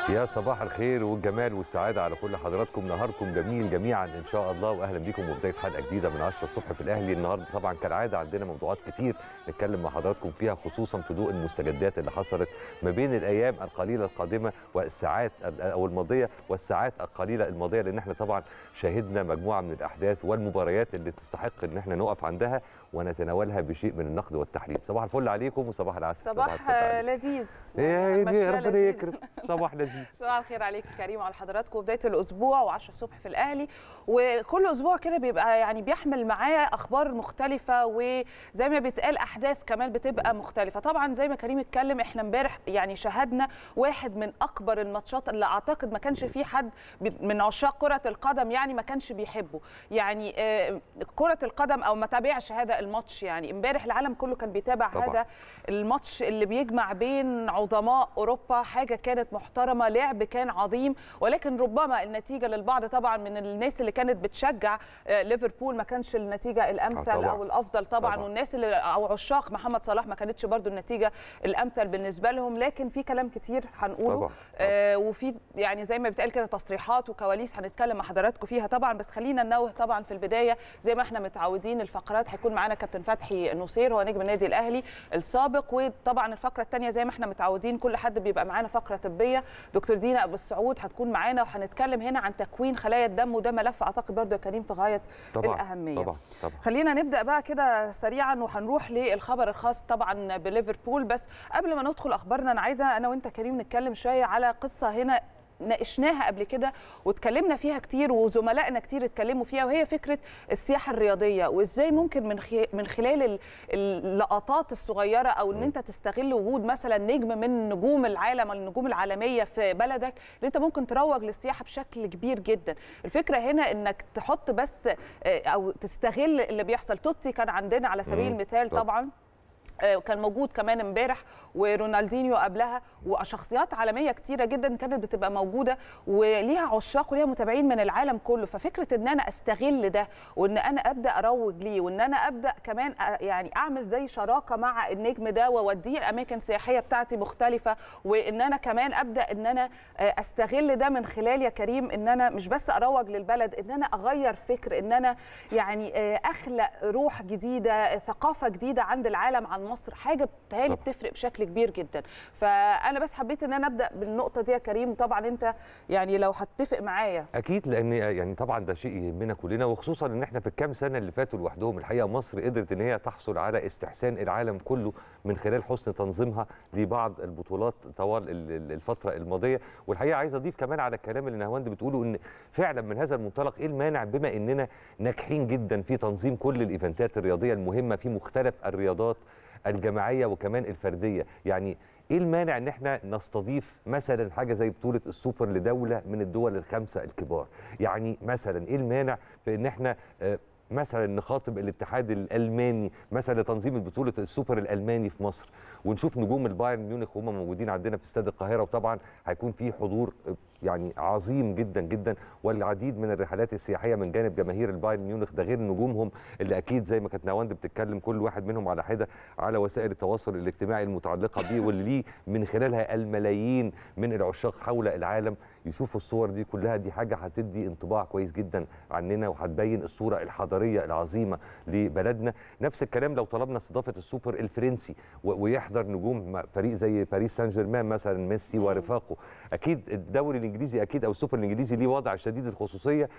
يا صباح الخير والجمال والسعادة على كل حضراتكم نهاركم جميل جميعا إن شاء الله وأهلا بيكم وبداية حلقة جديدة من 10 الصبح في الأهلي النهاردة طبعا كالعادة عندنا موضوعات كتير نتكلم مع حضراتكم فيها خصوصا في ضوء المستجدات اللي حصلت ما بين الأيام القليلة القادمة والساعات أو الماضية والساعات القليلة الماضية لأن احنا طبعا شاهدنا مجموعة من الأحداث والمباريات اللي تستحق إن احنا نقف عندها ونتناولها بشيء من النقد والتحليل صباح الفل عليكم وصباح العسل صباح الفل عليكم. لذيذ يا ماشية ربنا لذيذ. يكرم صباح لذيذ صباح الخير عليك كريم وعلى حضراتكم بدايه الاسبوع و10 الصبح في الاهلي وكل اسبوع كده بيبقى يعني بيحمل معاه اخبار مختلفه وزي ما بيتقال احداث كمان بتبقى مختلفه طبعا زي ما كريم اتكلم احنا امبارح يعني شاهدنا واحد من اكبر الماتشات اللي اعتقد ما كانش في حد بي- من عشاق كره القدم يعني ما كانش بيحبه يعني آه، كره القدم او ما تابعش هذا الماتش يعني امبارح العالم كله كان بيتابع طبعاً. هذا الماتش اللي بيجمع بين عظماء اوروبا حاجه كانت محترمه لعب كان عظيم ولكن ربما النتيجه للبعض طبعا من الناس اللي كانت بتشجع آه، ليفربول ما كانش النتيجه الامثل طبعاً. او الافضل طبعا, طبعاً. والناس اللي او عشاق محمد صلاح ما كانتش برضو النتيجه الامثل بالنسبه لهم لكن في كلام كتير هنقوله طبعاً. آه وفي يعني زي ما بيتقال كده تصريحات وكواليس هنتكلم مع حضراتكم فيها طبعا بس خلينا ننوه طبعا في البدايه زي ما احنا متعودين الفقرات هيكون معانا كابتن فتحي نصير هو نجم النادي الاهلي السابق وطبعا الفقره الثانيه زي ما احنا متعودين كل حد بيبقى معانا فقره طبيه دكتور دينا ابو السعود هتكون معانا وهنتكلم هنا عن تكوين خلايا الدم وده ملف اعتقد برضو يا كريم في غايه طبعا الاهميه طبعا طبعا خلينا نبدا بقى كده سريعا وهنروح للخبر الخاص طبعا بليفربول بس قبل ما ندخل اخبارنا انا عايزه انا وانت كريم نتكلم شويه على قصه هنا ناقشناها قبل كده واتكلمنا فيها كتير وزملائنا كتير اتكلموا فيها وهي فكره السياحه الرياضيه وازاي ممكن من خي- من خلال ال- اللقطات الصغيره او ان انت تستغل وجود مثلا نجم من نجوم العالم النجوم العالميه في بلدك ان انت ممكن تروج للسياحه بشكل كبير جدا الفكره هنا انك تحط بس آه، او تستغل اللي بيحصل توتي كان عندنا على سبيل مم. المثال طبعا. طبعا آه، كان موجود كمان امبارح ورونالدينيو قبلها وشخصيات عالميه كتيره جدا كانت بتبقى موجوده وليها عشاق وليها متابعين من العالم كله ففكره ان انا استغل ده وان انا ابدا اروج ليه وان انا ابدا كمان أ- يعني اعمل زي شراكه مع النجم ده واوديه الاماكن السياحيه بتاعتي مختلفه وان انا كمان ابدا ان انا آه، استغل ده من خلال يا كريم ان انا مش بس اروج للبلد ان انا اغير فكر ان انا يعني آه، اخلق روح جديده آه، ثقافه جديده عند العالم عن مصر حاجه بتهيألي طبعا. بتفرق بشكل كبير جدا فانا بس حبيت ان انا ابدا بالنقطه دي يا كريم طبعا انت يعني لو هتتفق معايا اكيد لان يعني طبعا ده شيء يهمنا كلنا وخصوصا ان احنا في الكام سنه اللي فاتوا لوحدهم الحقيقه مصر قدرت ان هي تحصل على استحسان العالم كله من خلال حسن تنظيمها لبعض البطولات طوال ال- ال- الفتره الماضيه والحقيقه عايز اضيف كمان على الكلام اللي نهواند بتقوله ان فعلا من هذا المنطلق ايه المانع بما اننا ناجحين جدا في تنظيم كل الايفنتات الرياضيه المهمه في مختلف الرياضات الجماعيه وكمان الفرديه يعني ايه المانع ان احنا نستضيف مثلا حاجه زي بطوله السوبر لدوله من الدول الخمسه الكبار يعني مثلا ايه المانع في ان احنا آه، مثلا نخاطب الاتحاد الالماني مثلا لتنظيم بطوله السوبر الالماني في مصر ونشوف نجوم البايرن ميونخ وهم موجودين عندنا في استاد القاهره وطبعا هيكون في حضور آه، يعني عظيم جدا جدا والعديد من الرحلات السياحيه من جانب جماهير البايرن ميونخ ده غير نجومهم اللي اكيد زي ما كانت نواند بتتكلم كل واحد منهم على حده على وسائل التواصل الاجتماعي المتعلقه بيه واللي ليه من خلالها الملايين من العشاق حول العالم يشوفوا الصور دي كلها دي حاجه هتدي انطباع كويس جدا عننا وهتبين الصوره الحضاريه العظيمه لبلدنا نفس الكلام لو طلبنا استضافه السوبر الفرنسي و- ويحضر نجوم م- فريق زي باريس سان جيرمان مثلا ميسي ورفاقه اكيد الدوري الانجليزي اكيد او السوبر الانجليزي ليه وضع شديد الخصوصيه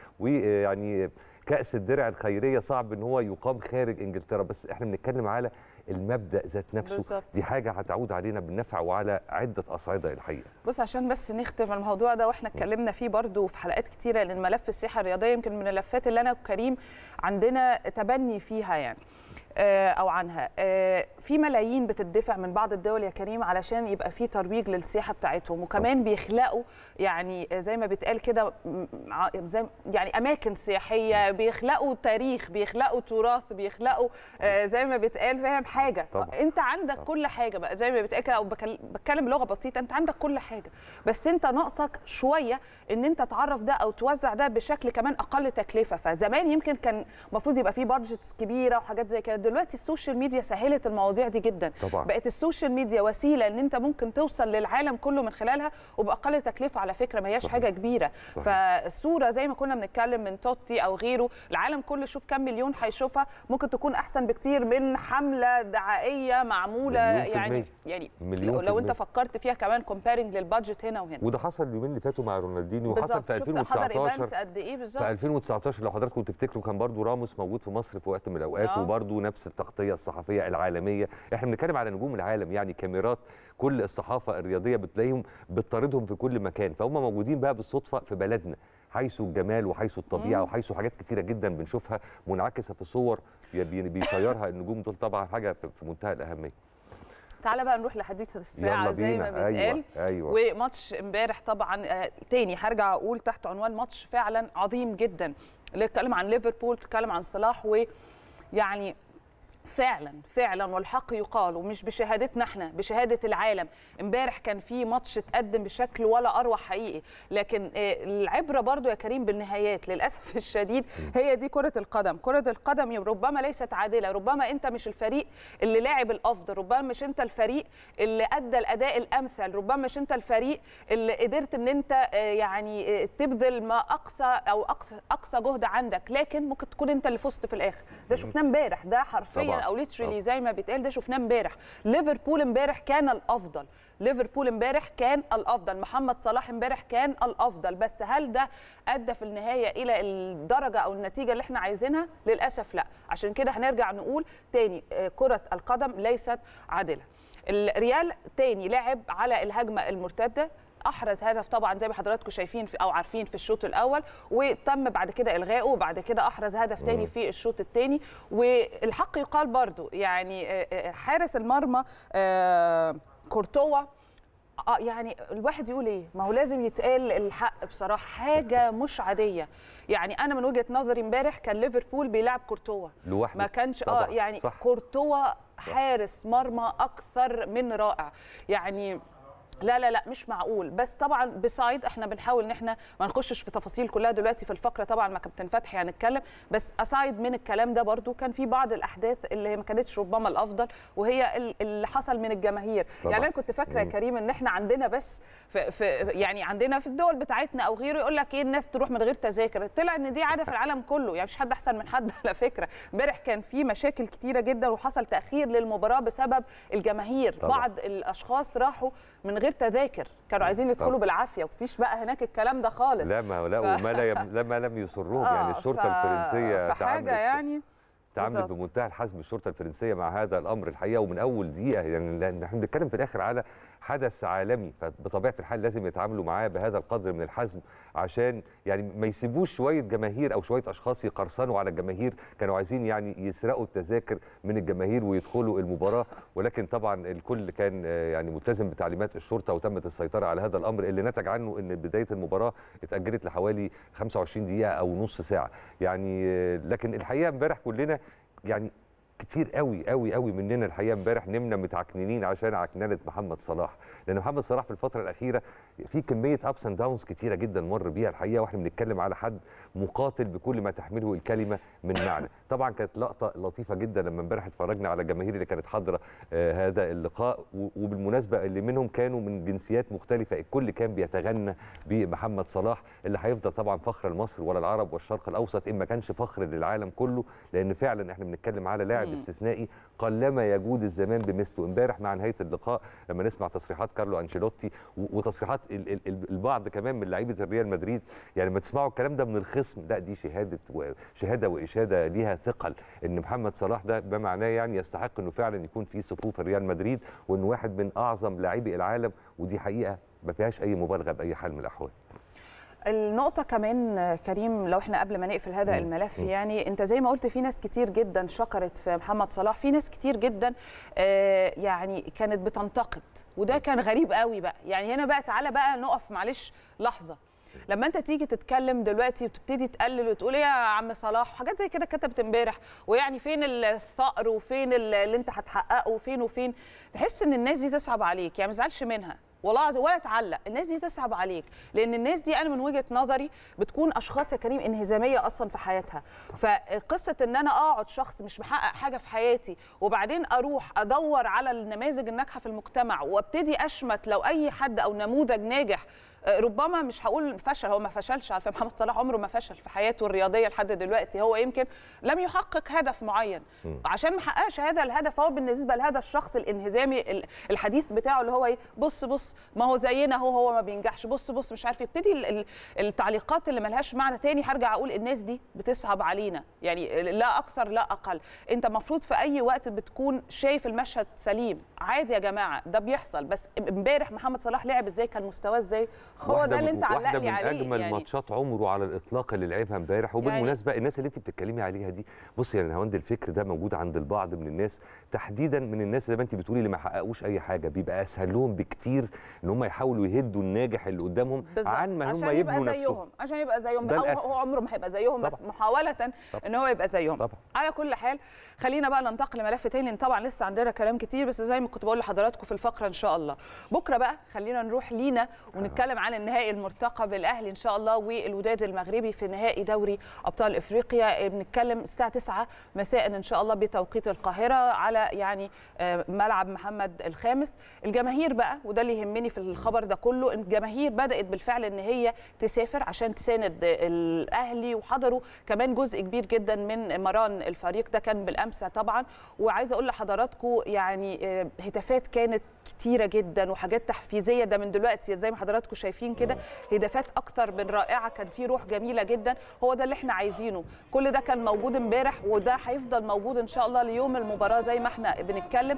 ويعني كاس الدرع الخيريه صعب ان هو يقام خارج انجلترا بس احنا بنتكلم على المبدا ذات نفسه بالظبط. دي حاجه هتعود علينا بالنفع وعلى عده اصعده الحقيقه بص عشان بس نختم الموضوع ده واحنا اتكلمنا فيه برضو في حلقات كتيره لان ملف السياحه الرياضيه يمكن من الملفات اللي انا وكريم عندنا تبني فيها يعني آه، او عنها آه، في ملايين بتدفع من بعض الدول يا كريم علشان يبقى في ترويج للسياحه بتاعتهم وكمان بيخلقوا يعني زي ما بيتقال كده م- ع- زي يعني اماكن سياحيه بيخلقوا تاريخ بيخلقوا تراث بيخلقوا آه، زي ما بيتقال فاهم حاجه طبعا. انت عندك طبعا. كل حاجه بقى زي ما بيتقال كده او بكل- بتكلم بلغه بسيطه انت عندك كل حاجه بس انت ناقصك شويه ان انت تعرف ده او توزع ده بشكل كمان اقل تكلفه فزمان يمكن كان المفروض يبقى فيه بادجت كبيره وحاجات زي كده دلوقتي السوشيال ميديا سهلت المواضيع دي جدا طبعا بقت السوشيال ميديا وسيله ان انت ممكن توصل للعالم كله من خلالها وباقل تكلفه على فكره ما هياش صحيح. حاجه كبيره صحيح. فالصوره زي ما كنا بنتكلم من توتي او غيره العالم كله شوف كام مليون هيشوفها ممكن تكون احسن بكتير من حمله دعائيه معموله مليون في يعني المية. يعني مليون لو, في لو انت المية. فكرت فيها كمان كومبيرنج للبادجت هنا وهنا وده حصل اليومين اللي فاتوا مع رونالدينيو وحصل بالظبط في شفت حضر 2019 ايفنتس قد ايه بالظبط في 2019 لو حضراتكم تفتكروا كان برضو راموس موجود في مصر في وقت من الاوقات آه. وبرضو نفس التغطيه الصحفيه العالميه احنا بنتكلم على نجوم العالم يعني كاميرات كل الصحافه الرياضيه بتلاقيهم بتطاردهم في كل مكان فهم موجودين بقى بالصدفه في بلدنا حيث الجمال وحيث الطبيعه مم. وحيث حاجات كتيره جدا بنشوفها منعكسه في صور بي- بي- بيطيرها النجوم دول طبعا حاجه في في منتهى الاهميه تعالى بقى نروح لحديث الساعه يلا زي ما بينا بيتقال ايوه ايوه وماتش امبارح طبعا آه، تاني هرجع اقول تحت عنوان ماتش فعلا عظيم جدا اللي اتكلم عن ليفربول بتتكلم عن صلاح ويعني فعلا فعلا والحق يقال ومش بشهادتنا احنا بشهاده العالم امبارح كان في ماتش اتقدم بشكل ولا اروع حقيقي لكن آه، العبره برضو يا كريم بالنهايات للاسف الشديد هي دي كره القدم كره القدم ربما ليست عادله ربما انت مش الفريق اللي لاعب الافضل ربما مش انت الفريق اللي ادى الاداء الامثل ربما مش انت الفريق اللي قدرت ان انت آه، يعني آه، تبذل ما اقصى او اقصى اقصى جهد عندك لكن ممكن تكون انت اللي فزت في الاخر ده شفناه امبارح ده حرفيا طبعاً. او ليترلي طبعاً. زي ما بيتقال ده شفناه امبارح ليفربول امبارح كان الافضل ليفربول امبارح كان الافضل محمد صلاح امبارح كان الافضل بس هل ده ادى في النهايه الى الدرجه او النتيجه اللي احنا عايزينها للاسف لا عشان كده هنرجع نقول تاني آه، كره القدم ليست عادله الريال تاني لعب على الهجمه المرتده احرز هدف طبعا زي ما حضراتكم شايفين في او عارفين في الشوط الاول وتم بعد كده الغائه وبعد كده احرز هدف تاني في الشوط الثاني والحق يقال برضو يعني آه، آه، حارس المرمى آه، كورتوا اه يعني الواحد يقول ايه ما هو لازم يتقال الحق بصراحه حاجه مش عاديه يعني انا من وجهه نظري امبارح كان ليفربول بيلعب كورتوا لوحده ما كانش اه طبعاً، يعني صح. كورتوا حارس مرمى اكثر من رائع يعني لا لا لا مش معقول بس طبعا بسايد احنا بنحاول ان احنا ما نخشش في تفاصيل كلها دلوقتي في الفقره طبعا مع كابتن فتحي هنتكلم بس اسايد من الكلام ده برضو كان في بعض الاحداث اللي هي ما كانتش ربما الافضل وهي ال- اللي حصل من الجماهير طبعاً. يعني انا كنت فاكره يا مم. كريم ان احنا عندنا بس في, في يعني عندنا في الدول بتاعتنا او غيره يقول لك ايه الناس تروح من غير تذاكر طلع ان دي عاده في العالم كله يعني مفيش حد احسن من حد على فكره امبارح كان في مشاكل كتيره جدا وحصل تاخير للمباراه بسبب الجماهير طبعاً. بعض الاشخاص راحوا من غير تذاكر كانوا عايزين يدخلوا طبعاً. بالعافيه ومفيش بقى هناك الكلام ده خالص لا ما لا ف- وما لا يم- لا ما لم يسرهم يعني آه، الشرطه ف- الفرنسيه فحاجه تعاملت- يعني تعاملت بالظبط. بمنتهى الحزم الشرطه الفرنسيه مع هذا الامر الحقيقه ومن اول دقيقه يعني لان احنا بنتكلم في الاخر على حدث عالمي فبطبيعه الحال لازم يتعاملوا معاه بهذا القدر من الحزم عشان يعني ما يسيبوش شويه جماهير او شويه اشخاص يقرصنوا على الجماهير كانوا عايزين يعني يسرقوا التذاكر من الجماهير ويدخلوا المباراه ولكن طبعا الكل كان آه، يعني ملتزم بتعليمات الشرطه وتمت السيطره على هذا الامر اللي نتج عنه ان بدايه المباراه اتاجلت لحوالي 25 دقيقه او نص ساعه يعني آه، لكن الحقيقه امبارح كلنا يعني كتير قوي قوي قوي مننا الحقيقه امبارح نمنا متعكنين عشان عكننه محمد صلاح لان محمد صلاح في الفتره الاخيره في كميه ابس اند داونز كتيره جدا مر بيها الحقيقه واحنا بنتكلم على حد مقاتل بكل ما تحمله الكلمه من معنى طبعا كانت لقطه لطيفه جدا لما امبارح اتفرجنا على الجماهير اللي كانت حاضره آه هذا اللقاء و- وبالمناسبه اللي منهم كانوا من جنسيات مختلفه الكل كان بيتغنى بمحمد صلاح اللي هيفضل طبعا فخر لمصر ولا العرب والشرق الاوسط ان ما كانش فخر للعالم كله لان فعلا احنا بنتكلم على لاعب مم. استثنائي قلما يجود الزمان بمثله امبارح مع نهايه اللقاء لما نسمع تصريحات كارلو انشيلوتي و- وتصريحات ال- ال- ال- البعض كمان من لعيبه الريال مدريد يعني لما تسمعوا الكلام ده من الخصم لا دي شهاده و- شهاده واشاده ليها ثقل ان محمد صلاح ده ما معناه يعني يستحق انه فعلا يكون في صفوف الريال مدريد وانه واحد من اعظم لاعبي العالم ودي حقيقه ما فيهاش اي مبالغه باي حال من الاحوال النقطة كمان آه، كريم لو احنا قبل ما نقفل هذا مم. الملف مم. يعني انت زي ما قلت في ناس كتير جدا شكرت في محمد صلاح في ناس كتير جدا آه، يعني كانت بتنتقد وده كان غريب قوي بقى يعني هنا بقى تعالى بقى نقف معلش لحظة لما انت تيجي تتكلم دلوقتي وتبتدي تقلل وتقول ايه يا عم صلاح وحاجات زي كده كتبت امبارح ويعني فين الثأر وفين ال- اللي انت هتحققه وفين وفين تحس ان الناس دي تصعب عليك يعني ما تزعلش منها والله العظيم ولا تعلق الناس دي تصعب عليك لان الناس دي انا من وجهه نظري بتكون اشخاص يا كريم انهزاميه اصلا في حياتها فقصه ان انا اقعد شخص مش محقق حاجه في حياتي وبعدين اروح ادور على النماذج الناجحه في المجتمع وابتدي اشمت لو اي حد او نموذج ناجح ربما مش هقول فشل هو ما فشلش على فكره محمد صلاح عمره ما فشل في حياته الرياضيه لحد دلوقتي هو يمكن لم يحقق هدف معين عشان ما حققش هذا الهدف هو بالنسبه لهذا الشخص الانهزامي الحديث بتاعه اللي هو ايه بص بص ما هو زينا هو هو ما بينجحش بص بص مش عارف يبتدي التعليقات اللي ملهاش معنى تاني هرجع اقول الناس دي بتصعب علينا يعني لا اكثر لا اقل انت المفروض في اي وقت بتكون شايف المشهد سليم عادي يا جماعه ده بيحصل بس امبارح محمد صلاح لعب ازاي كان مستواه ازاي هو ده اللي انت علق لي عليه واحده من اجمل يعني ماتشات عمره على الاطلاق اللي لعبها امبارح وبالمناسبه يعني الناس اللي انت بتتكلمي عليها دي بصي يا نهاوند الفكر ده موجود عند البعض من الناس تحديدا من الناس زي ما انت بتقولي اللي ما حققوش اي حاجه بيبقى اسهل لهم بكتير ان هم يحاولوا يهدوا الناجح اللي قدامهم عن ما هم يبنوا يبقى نفسهم زيهم عشان يبقى زيهم أو هو عمره ما هيبقى زيهم بس طبعا. محاوله طبعا. ان هو يبقى زيهم طبعا. على كل حال خلينا بقى ننتقل لملف تاني لان طبعا لسه عندنا كلام كتير بس زي ما كنت بقول لحضراتكم في الفقره ان شاء الله بكره بقى خلينا نروح لينا ونتكلم عن النهائي المرتقب الاهلي ان شاء الله والوداد المغربي في نهائي دوري ابطال افريقيا بنتكلم الساعه 9 مساء ان شاء الله بتوقيت القاهره على يعني آه، ملعب محمد الخامس الجماهير بقى وده اللي يهمني في الخبر ده كله الجماهير بدات بالفعل ان هي تسافر عشان تساند الاهلي وحضروا كمان جزء كبير جدا من مران الفريق ده كان بالامس طبعا وعايزه اقول لحضراتكم يعني آه، هتافات كانت كتيره جدا وحاجات تحفيزيه ده من دلوقتي زي ما حضراتكم شايفين كده هدافات اكتر من رائعه كان في روح جميله جدا هو ده اللي احنا عايزينه كل ده كان موجود امبارح وده هيفضل موجود ان شاء الله ليوم المباراه زي ما احنا بنتكلم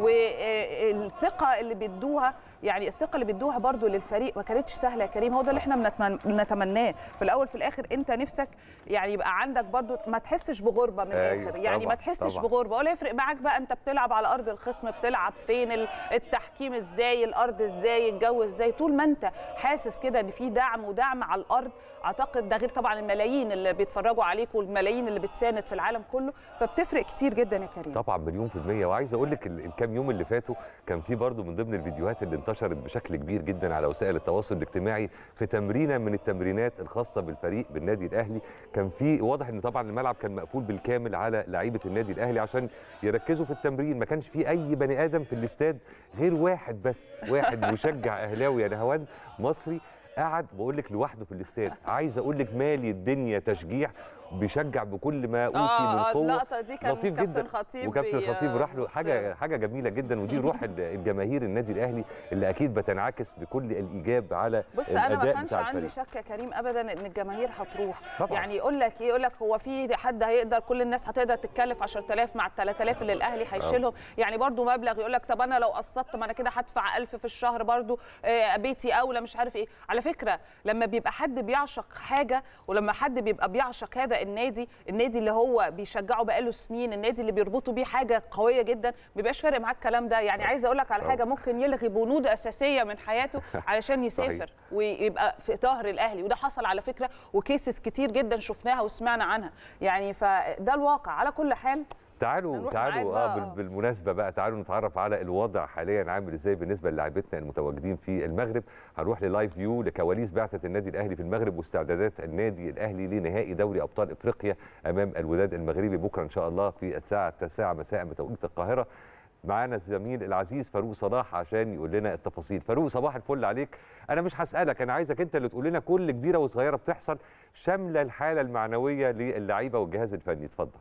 والثقه اللي بيدوها يعني الثقه اللي بيدوها برضو للفريق ما كانتش سهله يا كريم هو ده اللي احنا بنتمن- بنتمناه في الاول في الاخر انت نفسك يعني يبقى عندك برضو ما تحسش بغربه من أيوة، الاخر يعني ما طبعاً، تحسش طبعاً. بغربه ولا يفرق معاك بقى انت بتلعب على ارض الخصم بتلعب فين ال- التحكيم ازاي الارض ازاي الجو ازاي طول ما انت حاسس كده ان في دعم ودعم على الارض اعتقد ده غير طبعا الملايين اللي بيتفرجوا عليك والملايين اللي بتساند في العالم كله فبتفرق كتير جدا يا كريم طبعا مليون في المية وعايز اقول لك ال- الكام يوم اللي فاتوا كان في برضو من ضمن الفيديوهات اللي انتشرت بشكل كبير جدا على وسائل التواصل الاجتماعي في تمرينه من التمرينات الخاصه بالفريق بالنادي الاهلي كان في واضح ان طبعا الملعب كان مقفول بالكامل على لعيبه النادي الاهلي عشان يركزوا في التمرين ما كانش في اي بني ادم في الاستاد غير واحد بس واحد مشجع اهلاوي يا نهوان مصري قعد بقول لك لوحده في الاستاد عايز اقول لك مالي الدنيا تشجيع بيشجع بكل ما اوتي من اه قوه اللقطه دي كان لطيف كابتن جدا خطيب وكابتن بي- خطيب راح له بص- حاجه حاجه جميله جدا ودي روح ال- الجماهير النادي الاهلي اللي اكيد بتنعكس بكل الايجاب على بص انا ما الأداء كانش بتاع عندي الفريق. شك يا كريم ابدا ان الجماهير هتروح طبعاً. يعني يقول لك ايه يقول لك هو في حد هيقدر كل الناس هتقدر تتكلف 10000 مع ال 3000 اللي الاهلي هيشيلهم يعني برضو مبلغ يقول لك طب انا لو قسطت ما انا كده هدفع 1000 في الشهر برضو آه، بيتي اولى مش عارف ايه على فكره لما بيبقى حد بيعشق حاجه ولما حد بيبقى بيعشق هذا النادي النادي اللي هو بيشجعه بقاله سنين النادي اللي بيربطه بيه حاجه قويه جدا ما بيبقاش فارق معاك الكلام ده يعني عايزه اقول لك على حاجه ممكن يلغي بنود اساسيه من حياته علشان صحيح. يسافر ويبقى في ظهر الاهلي وده حصل على فكره وكيسز كتير جدا شفناها وسمعنا عنها يعني فده الواقع على كل حال تعالوا هنروح تعالوا معاك اه بقى. بال- بالمناسبه بقى تعالوا نتعرف على الوضع حاليا عامل ازاي بالنسبه للاعبتنا المتواجدين في المغرب هنروح للايف فيو لكواليس بعثه النادي الاهلي في المغرب واستعدادات النادي الاهلي لنهائي دوري ابطال افريقيا امام الوداد المغربي بكره ان شاء الله في الساعه 9 مساء بتوقيت القاهره معانا الزميل العزيز فاروق صلاح عشان يقول لنا التفاصيل فاروق صباح الفل عليك انا مش هسالك انا عايزك انت اللي تقول لنا كل كبيره وصغيره بتحصل شامله الحاله المعنويه للعيبه والجهاز الفني اتفضل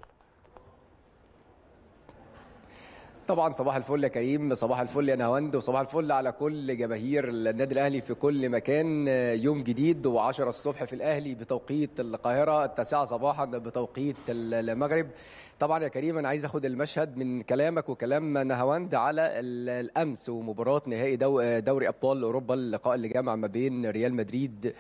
طبعا صباح الفل يا كريم صباح الفل يا نهاوند وصباح الفل على كل جماهير النادي الاهلي في كل مكان يوم جديد و10 الصبح في الاهلي بتوقيت القاهره التاسعة صباحا بتوقيت المغرب طبعا يا كريم انا عايز اخد المشهد من كلامك وكلام نهاوند على ال- الامس ومباراه نهائي دو- دوري ابطال اوروبا اللقاء اللي جمع ما بين ريال مدريد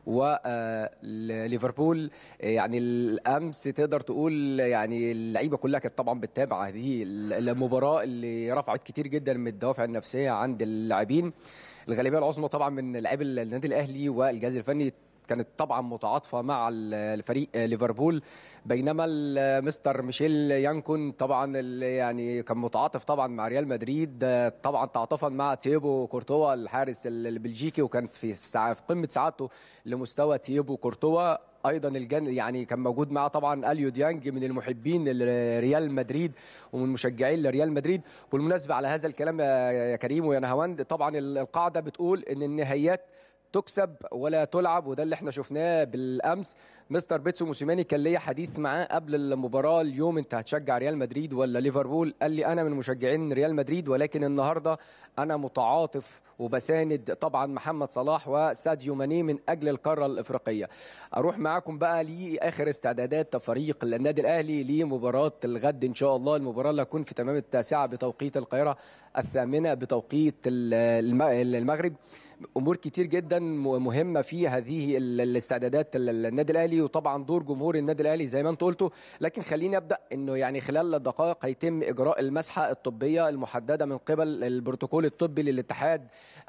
وليفربول يعني الامس تقدر تقول يعني اللعيبه كلها كانت طبعا بتتابع هذه المباراه اللي رفعت كتير جدا من الدوافع النفسيه عند اللاعبين الغالبيه العظمى طبعا من لاعبي النادي الاهلي والجهاز الفني كانت طبعا متعاطفه مع الفريق ليفربول بينما مستر ميشيل يانكون طبعا يعني كان متعاطف طبعا مع ريال مدريد طبعا تعاطفا مع تيبو كورتوا الحارس البلجيكي وكان في في قمه سعادته لمستوى تيبو كورتوا ايضا الجن يعني كان موجود معاه طبعا اليو ديانج من المحبين لريال مدريد ومن مشجعين لريال مدريد بالمناسبه على هذا الكلام يا كريم ويا نهاوند طبعا القاعده بتقول ان النهائيات تكسب ولا تلعب وده اللي احنا شفناه بالامس مستر بيتسو موسيماني كان ليا حديث معاه قبل المباراه اليوم انت هتشجع ريال مدريد ولا ليفربول قال لي انا من مشجعين ريال مدريد ولكن النهارده انا متعاطف وبساند طبعا محمد صلاح وساديو ماني من اجل القاره الافريقيه اروح معاكم بقى لاخر استعدادات فريق النادي الاهلي لمباراه الغد ان شاء الله المباراه اللي هتكون في تمام التاسعه بتوقيت القاهره الثامنه بتوقيت المغرب امور كتير جدا مهمه في هذه الاستعدادات النادي الاهلي وطبعا دور جمهور النادي الاهلي زي ما انت قلتوا لكن خليني ابدا انه يعني خلال دقائق هيتم اجراء المسحه الطبيه المحدده من قبل البروتوكول الطبي للاتحاد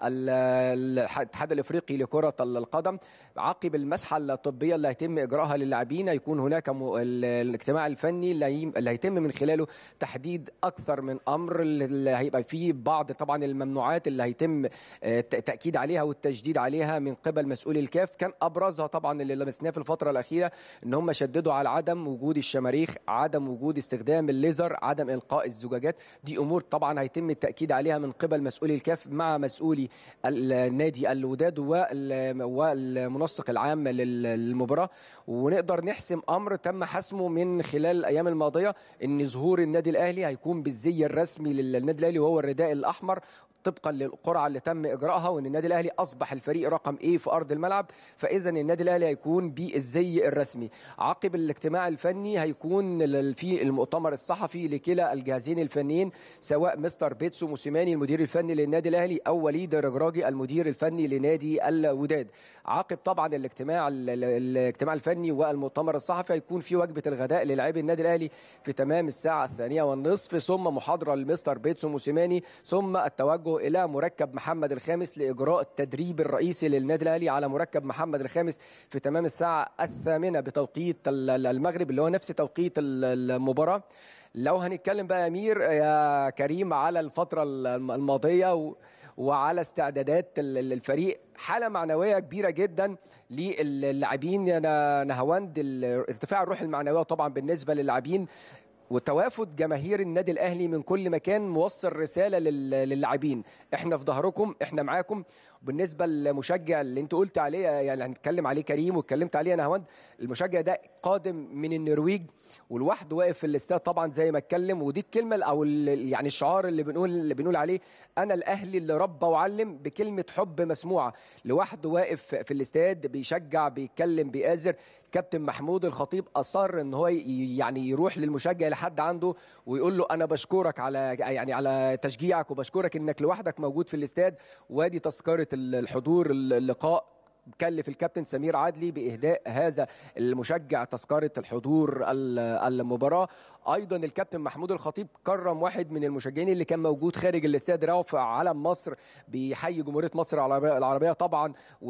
الاتحاد الافريقي لكره القدم عقب المسحه الطبيه اللي هيتم اجراءها للاعبين هيكون هناك الاجتماع الفني اللي هيتم من خلاله تحديد اكثر من امر اللي هيبقى فيه بعض طبعا الممنوعات اللي هيتم تاكيد عليها والتجديد عليها من قبل مسؤولي الكاف كان ابرزها طبعا اللي لمسناه في الفتره الاخيره ان هم شددوا على عدم وجود الشماريخ عدم وجود استخدام الليزر عدم القاء الزجاجات دي امور طبعا هيتم التاكيد عليها من قبل مسؤولي الكاف مع مسؤولي النادي الوداد والمنسق العام للمباراه ونقدر نحسم امر تم حسمه من خلال الايام الماضيه ان ظهور النادي الاهلي هيكون بالزي الرسمي للنادي الاهلي وهو الرداء الاحمر طبقا للقرعه اللي تم اجراءها وان النادي الاهلي اصبح الفريق رقم ايه في ارض الملعب فاذا النادي الاهلي هيكون بالزي الرسمي عقب الاجتماع الفني هيكون في المؤتمر الصحفي لكلا الجهازين الفنيين سواء مستر بيتسو موسيماني المدير الفني للنادي الاهلي او وليد الرجراجي المدير الفني لنادي الوداد عقب طبعا الاجتماع الاجتماع الفني والمؤتمر الصحفي هيكون في وجبه الغداء للاعبي النادي الاهلي في تمام الساعه الثانيه والنصف ثم محاضره لمستر بيتسو موسيماني ثم التوجه الى مركب محمد الخامس لاجراء التدريب الرئيسي للنادي الاهلي على مركب محمد الخامس في تمام الساعه الثامنه بتوقيت المغرب اللي هو نفس توقيت المباراه لو هنتكلم بقى يا امير يا كريم على الفتره الماضيه و وعلى استعدادات الفريق حاله معنويه كبيره جدا للاعبين يا نهاوند ارتفاع الروح المعنويه طبعا بالنسبه للاعبين وتوافد جماهير النادي الاهلي من كل مكان موصل رساله للاعبين احنا في ظهركم احنا معاكم بالنسبه للمشجع اللي انت قلت عليه يعني هنتكلم عليه كريم واتكلمت عليه انا هوند المشجع ده قادم من النرويج ولوحده واقف في الاستاد طبعا زي ما اتكلم ودي الكلمه او يعني الشعار اللي بنقول اللي بنقول عليه انا الاهلي اللي ربى وعلم بكلمه حب مسموعه لوحده واقف في الاستاد بيشجع بيتكلم بيآزر كابتن محمود الخطيب اصر ان هو يعني يروح للمشجع لحد عنده ويقول له انا بشكرك على يعني على تشجيعك وبشكرك انك لوحدك موجود في الاستاد وادي تذكره الحضور اللقاء كلف الكابتن سمير عدلي باهداء هذا المشجع تذكره الحضور المباراه ايضا الكابتن محمود الخطيب كرم واحد من المشجعين اللي كان موجود خارج الاستاد رافع علم مصر بيحيي جمهوريه مصر العربيه طبعا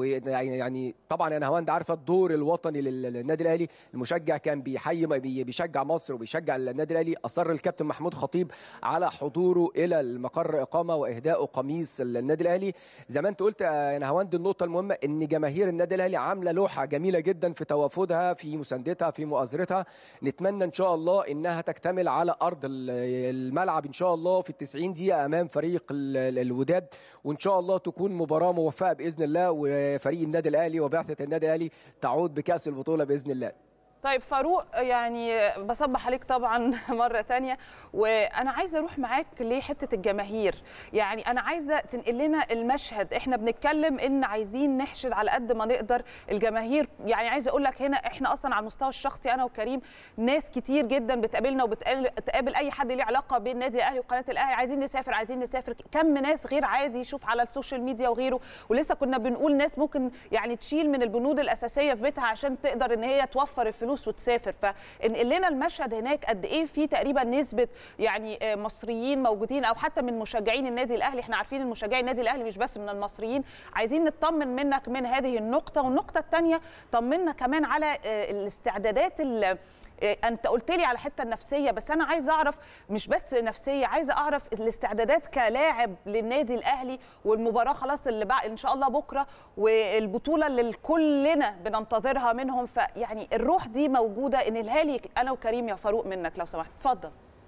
ويعني طبعا انا هوند عارفه الدور الوطني للنادي الاهلي المشجع كان بيحيي بيشجع مصر وبيشجع النادي الاهلي اصر الكابتن محمود خطيب على حضوره الى المقر اقامه واهدائه قميص النادي الاهلي زي ما انت قلت يا نهاوند النقطه المهمه ان جماهير النادي الاهلي عامله لوحه جميله جدا في توافدها في مساندتها في مؤازرتها نتمنى ان شاء الله انها تكتمل على ارض الملعب ان شاء الله في التسعين دقيقه امام فريق الوداد وان شاء الله تكون مباراه موفقه باذن الله وفريق النادي الاهلي وبعثه النادي الاهلي تعود بكاس البطوله باذن الله طيب فاروق يعني بصبح عليك طبعا مره تانية وانا عايزه اروح معاك لحته الجماهير يعني انا عايزه تنقل لنا المشهد احنا بنتكلم ان عايزين نحشد على قد ما نقدر الجماهير يعني عايزه اقول لك هنا احنا اصلا على المستوى الشخصي انا وكريم ناس كتير جدا بتقابلنا وبتقابل اي حد ليه علاقه بالنادي الاهلي وقناه الاهلي عايزين نسافر عايزين نسافر كم ناس غير عادي يشوف على السوشيال ميديا وغيره ولسه كنا بنقول ناس ممكن يعني تشيل من البنود الاساسيه في بيتها عشان تقدر ان هي توفر الفلوس فلوس وتسافر فانقل لنا المشهد هناك قد ايه في تقريبا نسبه يعني آه، مصريين موجودين او حتى من مشجعين النادي الاهلي احنا عارفين ان مشجعي النادي الاهلي مش بس من المصريين عايزين نطمن منك من هذه النقطه والنقطه الثانيه طمنا كمان على آه، الاستعدادات ال- إيه، انت قلت لي على الحته النفسيه بس انا عايزه اعرف مش بس نفسيه عايزه اعرف الاستعدادات كلاعب للنادي الاهلي والمباراه خلاص اللي بقى ان شاء الله بكره والبطوله اللي كلنا بننتظرها منهم فيعني الروح دي موجوده ان الهالي انا وكريم يا فاروق منك لو سمحت اتفضل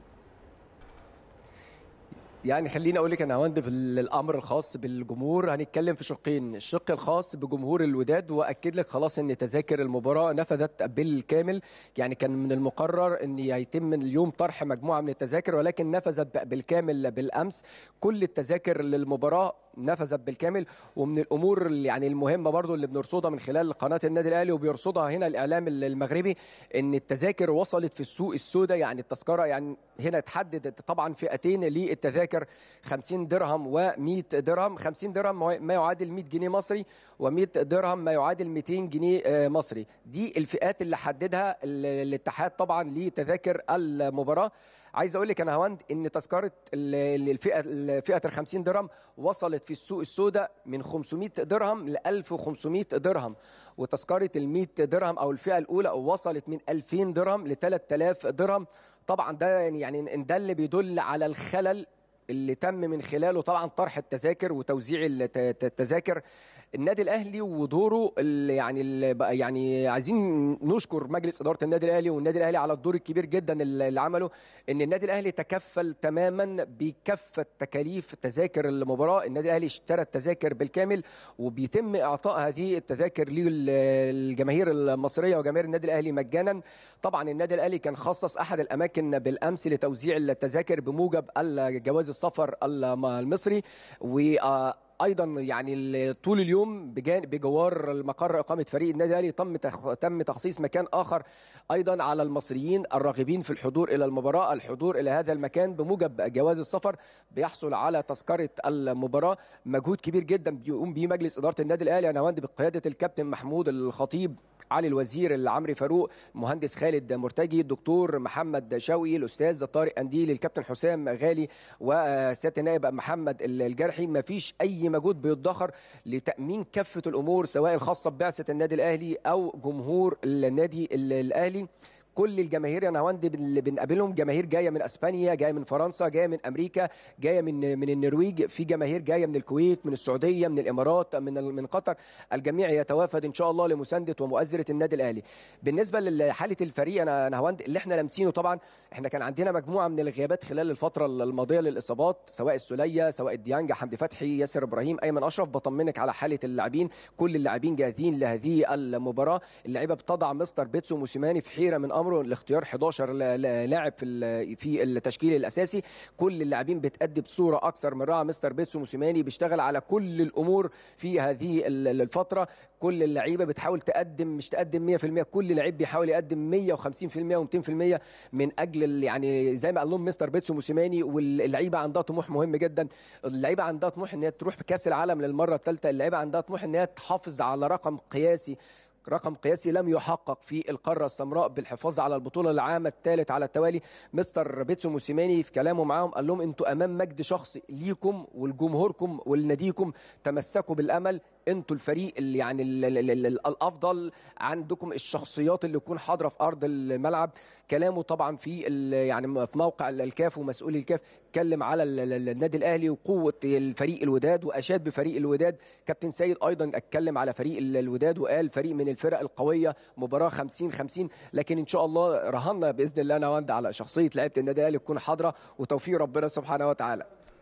يعني خليني اقول لك انا هوند في الامر الخاص بالجمهور هنتكلم في شقين الشق الخاص بجمهور الوداد واكد لك خلاص ان تذاكر المباراه نفذت بالكامل يعني كان من المقرر ان يتم اليوم طرح مجموعه من التذاكر ولكن نفذت بالكامل بالامس كل التذاكر للمباراه نفذت بالكامل ومن الامور اللي يعني المهمه برضو اللي بنرصدها من خلال قناه النادي الاهلي وبيرصدها هنا الاعلام المغربي ان التذاكر وصلت في السوق السوداء يعني التذكره يعني هنا اتحددت طبعا فئتين للتذاكر 50 درهم و100 درهم 50 درهم ما يعادل 100 جنيه مصري و100 درهم ما يعادل 200 جنيه آه، مصري دي الفئات اللي حددها ال- الاتحاد طبعا لتذاكر المباراه عايز اقول لك انا هوند ان تذكره ال- الفئه الفئه ال 50 درهم وصلت في السوق السوداء من 500 درهم ل 1500 درهم وتذكره ال 100 درهم او الفئه الاولى وصلت من 2000 درهم ل 3000 درهم طبعا ده يعني يعني إن ده اللي بيدل على الخلل اللي تم من خلاله طبعا طرح التذاكر وتوزيع الت- الت- التذاكر النادي الاهلي ودوره اللي يعني اللي بقى يعني عايزين نشكر مجلس اداره النادي الاهلي والنادي الاهلي على الدور الكبير جدا اللي عمله ان النادي الاهلي تكفل تماما بكافه تكاليف تذاكر المباراه النادي الاهلي اشترى التذاكر بالكامل وبيتم اعطاء هذه التذاكر للجماهير المصريه وجماهير النادي الاهلي مجانا طبعا النادي الاهلي كان خصص احد الاماكن بالامس لتوزيع التذاكر بموجب جواز السفر المصري و ايضا يعني ال- طول اليوم بجان- بجوار المقر اقامه فريق النادي الاهلي تم تخ- تم تخصيص مكان اخر ايضا على المصريين الراغبين في الحضور الى المباراه الحضور الى هذا المكان بموجب جواز السفر بيحصل على تذكره المباراه مجهود كبير جدا بيقوم به مجلس اداره النادي الاهلي انا هوند بقياده الكابتن محمود الخطيب علي الوزير العمري فاروق مهندس خالد مرتجي الدكتور محمد شوقي الاستاذ طارق انديل الكابتن حسام غالي وسياده النائب محمد الجرحي ما فيش اي مجهود بيدخر لتامين كافه الامور سواء الخاصه ببعثه النادي الاهلي او جمهور النادي الاهلي كل الجماهير يا نهاوند اللي بنقابلهم جماهير جايه من اسبانيا جايه من فرنسا جايه من امريكا جايه من من النرويج في جماهير جايه من الكويت من السعوديه من الامارات من من قطر الجميع يتوافد ان شاء الله لمسانده ومؤازره النادي الاهلي بالنسبه لحاله الفريق انا نهاوند اللي احنا لامسينه طبعا احنا كان عندنا مجموعه من الغيابات خلال الفتره الماضيه للاصابات سواء السوليه سواء الديانج حمدي فتحي ياسر ابراهيم ايمن اشرف بطمنك على حاله اللاعبين كل اللاعبين جاهزين لهذه المباراه اللعيبه بتضع مستر بيتسو موسيماني في حيره من امره لاختيار 11 لا- لا- لاعب في ال- في التشكيل الاساسي كل اللاعبين بتأدي بصوره اكثر من رائعه مستر بيتسو موسيماني بيشتغل على كل الامور في هذه ال- الفتره كل اللعيبه بتحاول تقدم مش تقدم 100% كل لعيب بيحاول يقدم 150% و200% من اجل ال- يعني زي ما قال لهم مستر بيتسو موسيماني واللعيبه عندها طموح مهم جدا اللعيبه عندها طموح ان هي تروح بكاس العالم للمره الثالثه اللعيبه عندها طموح ان هي تحافظ على رقم قياسي رقم قياسي لم يحقق في القاره السمراء بالحفاظ على البطوله العام الثالث على التوالي مستر بيتسو موسيماني في كلامه معاهم قال لهم انتوا امام مجد شخصي ليكم ولجمهوركم ولناديكم تمسكوا بالامل انتوا الفريق اللي يعني ال ال ال ال الافضل عندكم الشخصيات اللي تكون حاضره في ارض الملعب كلامه طبعا في ال- يعني في موقع الكاف ومسؤولي الكاف اتكلم على ال- ال- النادي الاهلي وقوه الفريق الوداد واشاد بفريق الوداد كابتن سيد ايضا اتكلم على فريق ال- الوداد وقال فريق من الفرق القويه مباراه 50 50 لكن ان شاء الله رهنا باذن الله انا وانت على شخصيه لعيبه النادي الاهلي تكون حاضره وتوفيق ربنا سبحانه وتعالى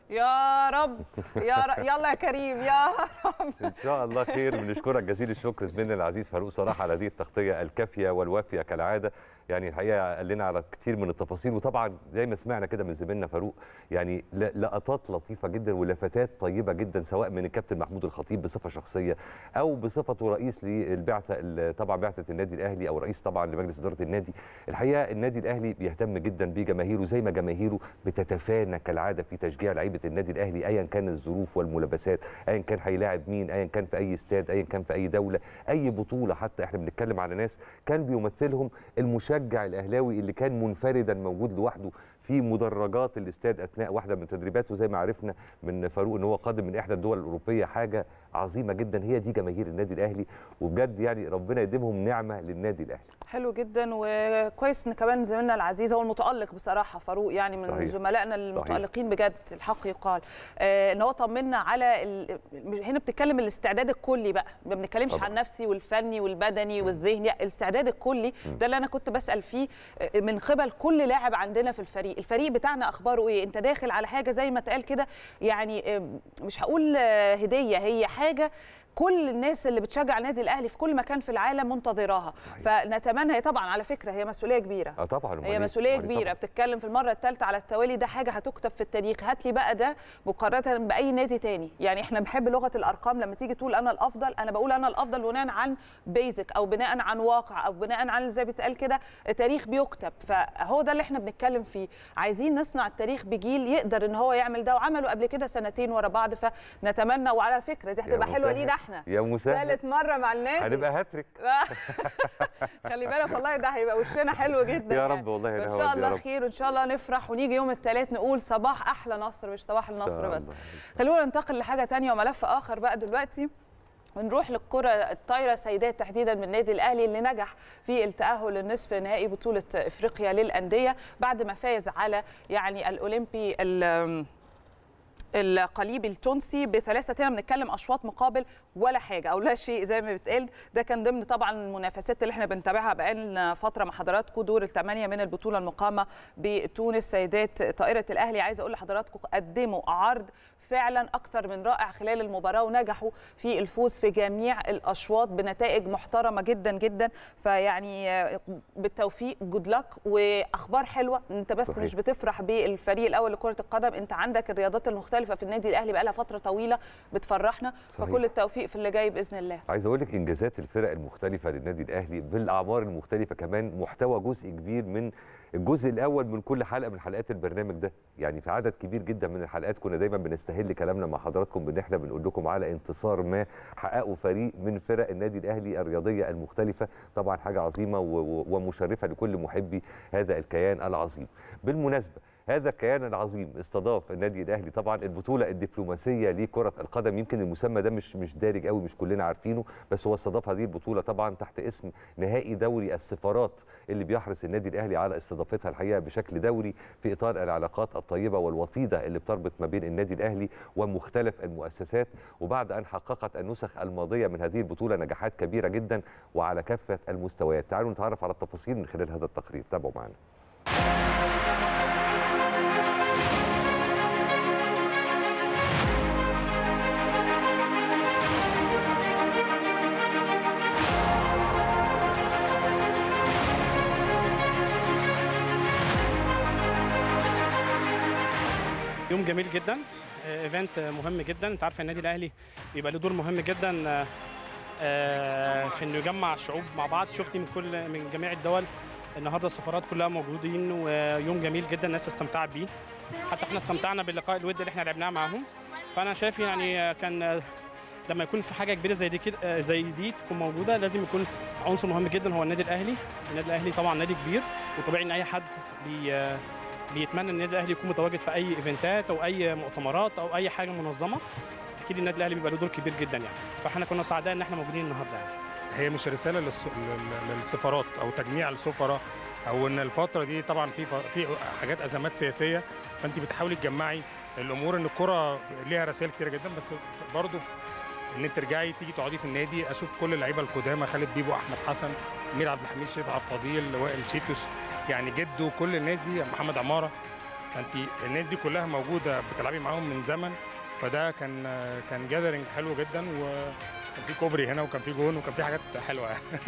يا رب يا رب يلا يا كريم يا رب ان شاء الله خير بنشكرك جزيل الشكر زميلنا العزيز فاروق صلاح على هذه التغطيه الكافيه والوافيه كالعاده يعني الحقيقه قال لنا على كتير من التفاصيل وطبعا زي ما سمعنا كده من زميلنا فاروق يعني ل- لقطات لطيفه جدا ولفتات طيبه جدا سواء من الكابتن محمود الخطيب بصفه شخصيه او بصفته رئيس للبعثه ال- طبعا بعثه النادي الاهلي او رئيس طبعا لمجلس اداره النادي الحقيقه النادي الاهلي بيهتم جدا بجماهيره زي ما جماهيره بتتفانى كالعاده في تشجيع لعيبه النادي الاهلي ايا كان الظروف والملابسات ايا كان هيلاعب مين ايا كان في اي استاد ايا كان في اي دوله اي بطوله حتى احنا بنتكلم على ناس كان بيمثلهم المشجع الاهلاوي اللي كان منفردا موجود لوحده في مدرجات الاستاد اثناء واحده من تدريباته زي ما عرفنا من فاروق ان هو قادم من احدى الدول الاوروبيه حاجه عظيمه جدا هي دي جماهير النادي الاهلي وبجد يعني ربنا يديمهم نعمه للنادي الاهلي حلو جدا وكويس ان كمان زميلنا العزيز هو المتالق بصراحه فاروق يعني من صحيح. زملائنا المتالقين بجد الحق يقال آه ان هو طمنا على ال... هنا بتتكلم الاستعداد الكلي بقى ما بنتكلمش طبعاً. عن النفسي والفني والبدني والذهني لا، الاستعداد الكلي ده اللي انا كنت بسال فيه آه، من قبل كل لاعب عندنا في الفريق الفريق بتاعنا اخباره ايه انت داخل على حاجه زي ما اتقال كده يعني آه، مش هقول آه، هديه هي حاجه كل الناس اللي بتشجع النادي الاهلي في كل مكان في العالم منتظراها فنتمنى هي طبعا على فكره هي مسؤوليه كبيره اه طبعا أمال هي إيه؟ مسؤوليه أمال إيه كبيره طبعاً. بتتكلم في المره الثالثه على التوالي ده حاجه هتكتب في التاريخ هات لي بقى ده مقارنه باي نادي تاني يعني احنا بنحب لغه الارقام لما تيجي تقول انا الافضل انا بقول انا الافضل بناء عن بيزك او بناء عن واقع او بناء عن زي بيتقال كده تاريخ بيكتب فهو ده اللي احنا بنتكلم فيه عايزين نصنع التاريخ بجيل يقدر ان هو يعمل ده وعمله قبل كده سنتين ورا بعض فنتمنى وعلى فكره دي يا هتبقى حلوه مسهل. لينا احنا يا مسهل ثالث مره مع النادي هنبقى هاتريك خلي بالك والله ده هيبقى وشنا حلو جدا يا يعني. رب والله يا وان نهاوند، شاء يا الله رب. خير وان شاء الله نفرح ونيجي يوم الثلاث نقول صباح احلى نصر مش صباح النصر شاء بس الله. خلونا ننتقل لحاجه تانية وملف اخر بقى دلوقتي ونروح للكرة الطايرة سيدات تحديدا من النادي الأهلي اللي نجح في التأهل للنصف نهائي بطولة إفريقيا للأندية بعد ما فاز على يعني الأولمبي ال- القليبي التونسي بثلاثه هنا بنتكلم اشواط مقابل ولا حاجه او لا شيء زي ما بيتقال ده كان ضمن طبعا المنافسات اللي احنا بنتابعها بقالنا فتره مع حضراتكم دور الثمانيه من البطوله المقامه بتونس سيدات طائره الاهلي عايزه اقول لحضراتكم قدموا عرض فعلا اكثر من رائع خلال المباراه ونجحوا في الفوز في جميع الاشواط بنتائج محترمه جدا جدا فيعني آه، بالتوفيق جود لك واخبار حلوه انت بس صحيح. مش بتفرح بالفريق الاول لكره القدم انت عندك الرياضات المختلفه في النادي الاهلي بقالها فتره طويله بتفرحنا صحيح. فكل التوفيق في اللي جاي باذن الله عايز اقول لك انجازات الفرق المختلفه للنادي الاهلي بالاعمار المختلفه كمان محتوى جزء كبير من الجزء الاول من كل حلقه من حلقات البرنامج ده يعني في عدد كبير جدا من الحلقات كنا دايما بنستهل كلامنا مع حضراتكم بان احنا بنقول لكم على انتصار ما حققه فريق من فرق النادي الاهلي الرياضيه المختلفه طبعا حاجه عظيمه و- و- ومشرفه لكل محبي هذا الكيان العظيم بالمناسبه هذا الكيان العظيم استضاف النادي الاهلي طبعا البطوله الدبلوماسيه لكره القدم يمكن المسمى ده مش مش دارج قوي مش كلنا عارفينه بس هو استضاف هذه البطوله طبعا تحت اسم نهائي دوري السفارات اللي بيحرص النادي الاهلي على استضافتها الحقيقه بشكل دوري في اطار العلاقات الطيبه والوطيده اللي بتربط ما بين النادي الاهلي ومختلف المؤسسات وبعد ان حققت النسخ الماضيه من هذه البطوله نجاحات كبيره جدا وعلى كافه المستويات تعالوا نتعرف على التفاصيل من خلال هذا التقرير تابعوا معنا يوم جميل جدا آه، ايفنت مهم جدا انت عارف النادي الاهلي بيبقى له دور مهم جدا آه، آه، في انه يجمع الشعوب مع بعض شفتي من كل من جميع الدول النهارده السفارات كلها موجودين ويوم جميل جدا الناس استمتعت بيه حتى احنا استمتعنا باللقاء الودي اللي احنا لعبناه معاهم فانا شايف يعني آه، كان آه، لما يكون في حاجه كبيره زي دي كده آه، زي دي تكون موجوده لازم يكون عنصر مهم جدا هو النادي الاهلي النادي الاهلي طبعا نادي كبير وطبيعي ان اي حد بي آه، بيتمنى ان النادي الاهلي يكون متواجد في اي ايفنتات او اي مؤتمرات او اي حاجه منظمه اكيد النادي الاهلي بيبقى له دور كبير جدا يعني فاحنا كنا سعداء ان احنا موجودين النهارده يعني هي مش رساله للس- لل- للسفارات او تجميع السفراء او ان الفتره دي طبعا في ف- في حاجات ازمات سياسيه فانت بتحاولي تجمعي الامور ان الكره ليها رسائل كتيره جدا بس برضه ان انت ترجعي تيجي تقعدي في النادي اشوف كل اللعيبه القدامى خالد بيبو احمد حسن امير عبد الحميد شريف عبد الفضيل وائل شيتوس يعني جده كل الناس دي محمد عماره فانت الناس دي كلها موجوده بتلعبي معاهم من زمن فده كان كان جاذرنج حلو جدا وكان في كوبري هنا وكان في جون وكان في حاجات حلوه يعني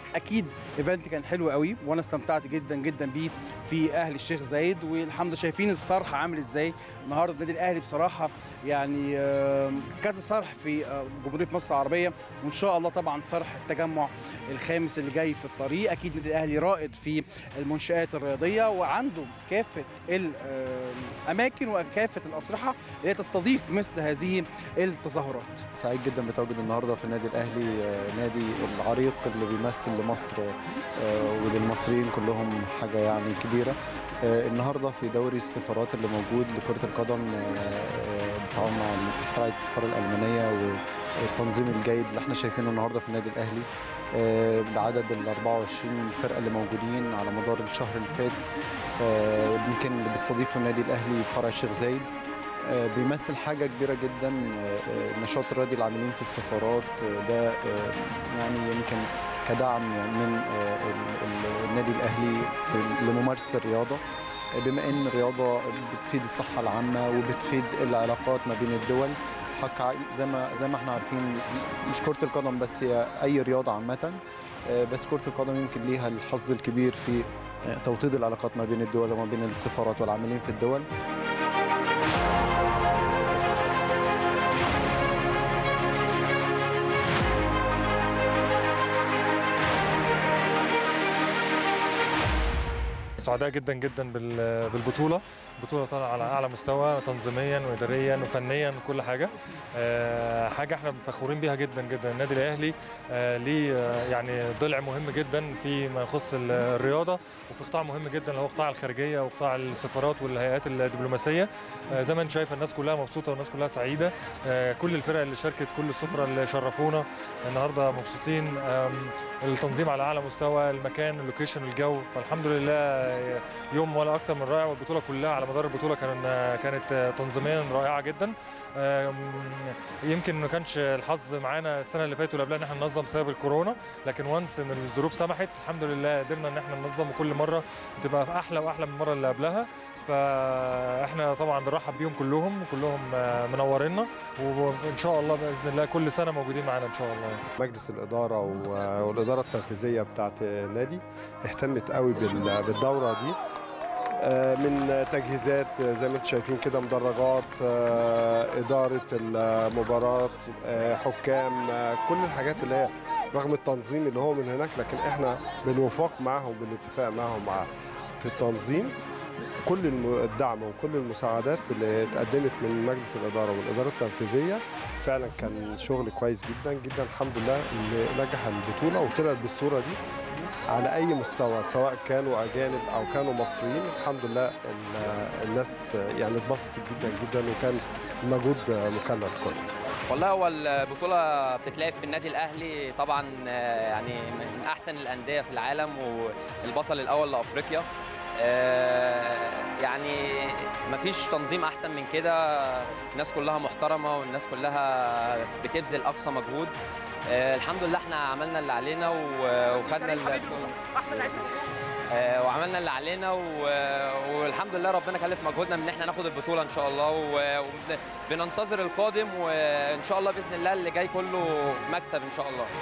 اكيد ايفنت كان حلو قوي وانا استمتعت جدا جدا بيه في اهل الشيخ زايد والحمد لله شايفين الصرح عامل ازاي النهارده النادي الاهلي بصراحه يعني آه، كذا صرح في آه، جمهوريه مصر العربيه وان شاء الله طبعا صرح التجمع الخامس اللي جاي في الطريق اكيد النادي الاهلي رائد في المنشات الرياضيه وعنده كافه الاماكن وكافه الاصرحه اللي هي تستضيف مثل هذه التظاهرات سعيد جدا بتواجد النهارده في النادي الاهلي آه، نادي العريق اللي بيمثل لمصر آه، وللمصريين كلهم حاجه يعني كبيره آه، النهارده في دوري السفارات اللي موجود لكره القدم آه، آه، بالتعاون مع رعايه السفاره الالمانيه والتنظيم الجيد اللي احنا شايفينه النهارده في النادي الاهلي آه، بعدد ال 24 فرقه اللي موجودين على مدار الشهر اللي فات آه، يمكن اللي بيستضيفوا النادي الاهلي فرع الشيخ زايد آه، بيمثل حاجة كبيرة جدا آه، آه، النشاط الرياضي العاملين في السفارات آه، ده آه، يعني يمكن كدعم من آه، ال- ال- النادي الأهلي في- لممارسة الرياضة آه، بما أن الرياضة بتفيد الصحة العامة وبتفيد العلاقات ما بين الدول حق ع- زي ما زي ما احنا عارفين مش كرة القدم بس هي أي رياضة عامة آه، بس كرة القدم يمكن ليها الحظ الكبير في آه، توطيد العلاقات ما بين الدول وما بين السفارات والعاملين في الدول سعداء جدا جدا بال- بالبطوله بطوله طالعه على اعلى مستوى تنظيميا واداريا وفنيا وكل حاجه آه، حاجه احنا فخورين بيها جدا جدا النادي الاهلي آه، ليه آه، يعني ضلع مهم جدا فيما يخص ال- الرياضه وفي قطاع مهم جدا اللي هو قطاع الخارجيه وقطاع السفارات والهيئات الدبلوماسيه آه، زي ما انت شايف الناس كلها مبسوطه والناس كلها سعيده آه، كل الفرق اللي شاركت كل السفراء اللي شرفونا النهارده مبسوطين آم، التنظيم على اعلى مستوى المكان اللوكيشن الجو فالحمد لله يوم ولا اكتر من رائع والبطوله كلها على مدار البطوله كان كانت تنظيميا رائعه جدا آم، يمكن ما كانش الحظ معانا السنه اللي فاتت واللي قبلها ان احنا ننظم بسبب الكورونا لكن وانس ان الظروف سمحت الحمد لله قدرنا ان احنا ننظم وكل مره بتبقى احلى واحلى من المره اللي قبلها فاحنا طبعا بنرحب بيهم كلهم كلهم آه، منورينا وان شاء الله باذن الله كل سنه موجودين معانا ان شاء الله مجلس الإدارة و- والإدارة التنفيذية بتاعت النادي اهتمت قوي بال- بالدورة دي آه، من تجهيزات زي ما انتم شايفين كده مدرجات آه، إدارة المباراة آه، حكام آه، كل الحاجات اللي هي رغم التنظيم اللي هو من هناك لكن احنا بالوفاق معهم بالاتفاق معهم مع في التنظيم كل الم- الدعم وكل المساعدات اللي اتقدمت من مجلس الإدارة والإدارة التنفيذية فعلا كان شغل كويس جدا جدا الحمد لله اللي نجح البطوله وطلعت بالصوره دي على اي مستوى سواء كانوا اجانب او كانوا مصريين الحمد لله ال- الناس يعني اتبسطت جدا جدا وكان المجهود مكلف كله والله هو البطولة بتتلعب في النادي الأهلي طبعا آه، يعني من أحسن الأندية في العالم والبطل الأول لأفريقيا آه، يعني مفيش تنظيم أحسن من كده الناس كلها محترمة والناس كلها بتبذل أقصى مجهود آه، الحمد لله احنا عملنا اللي علينا و- وخدنا ال- آه، وعملنا اللي علينا و- والحمد لله ربنا كلف مجهودنا ان احنا ناخد البطوله ان شاء الله و- وبننتظر القادم وان شاء الله باذن الله اللي جاي كله مكسب ان شاء الله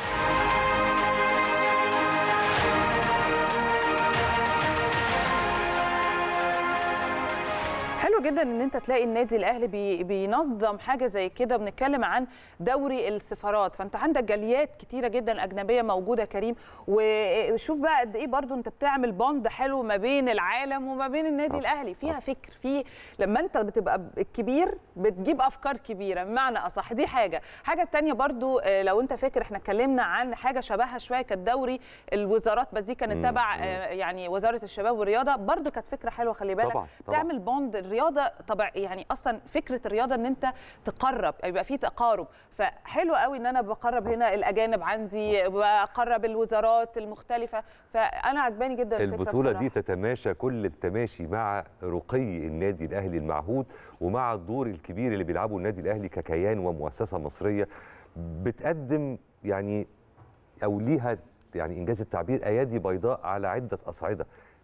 حلو جدا ان انت تلاقي النادي الاهلي بي بينظم حاجه زي كده بنتكلم عن دوري السفارات فانت عندك جاليات كتيره جدا اجنبيه موجوده يا كريم وشوف بقى قد ايه برضو انت بتعمل بوند حلو ما بين العالم وما بين النادي طبعا. الاهلي فيها فكر في لما انت بتبقى الكبير بتجيب افكار كبيره بمعنى اصح دي حاجه حاجه التانية برضو آه، لو انت فاكر احنا اتكلمنا عن حاجه شبهها شويه كانت دوري الوزارات بس دي كانت مم، تبع مم. آه، يعني وزاره الشباب والرياضه برضو كانت فكره حلوه خلي بالك طبعا طبعا تعمل بوند الرياضه طبع يعني اصلا فكره الرياضه ان انت تقرب يبقى في تقارب فحلو قوي ان انا بقرب هنا الاجانب عندي بقرب الوزارات المختلفه فانا عجباني جدا الفكره البطولة بصراحة. دي تتماشى كل التماشي مع رقي النادي الأهلي المعهود ومع الدور الكبير اللي بيلعبه النادي الأهلي ككيان ومؤسسة مصرية بتقدم يعني أو ليها يعني إنجاز التعبير أيادي بيضاء على عدة أصعدة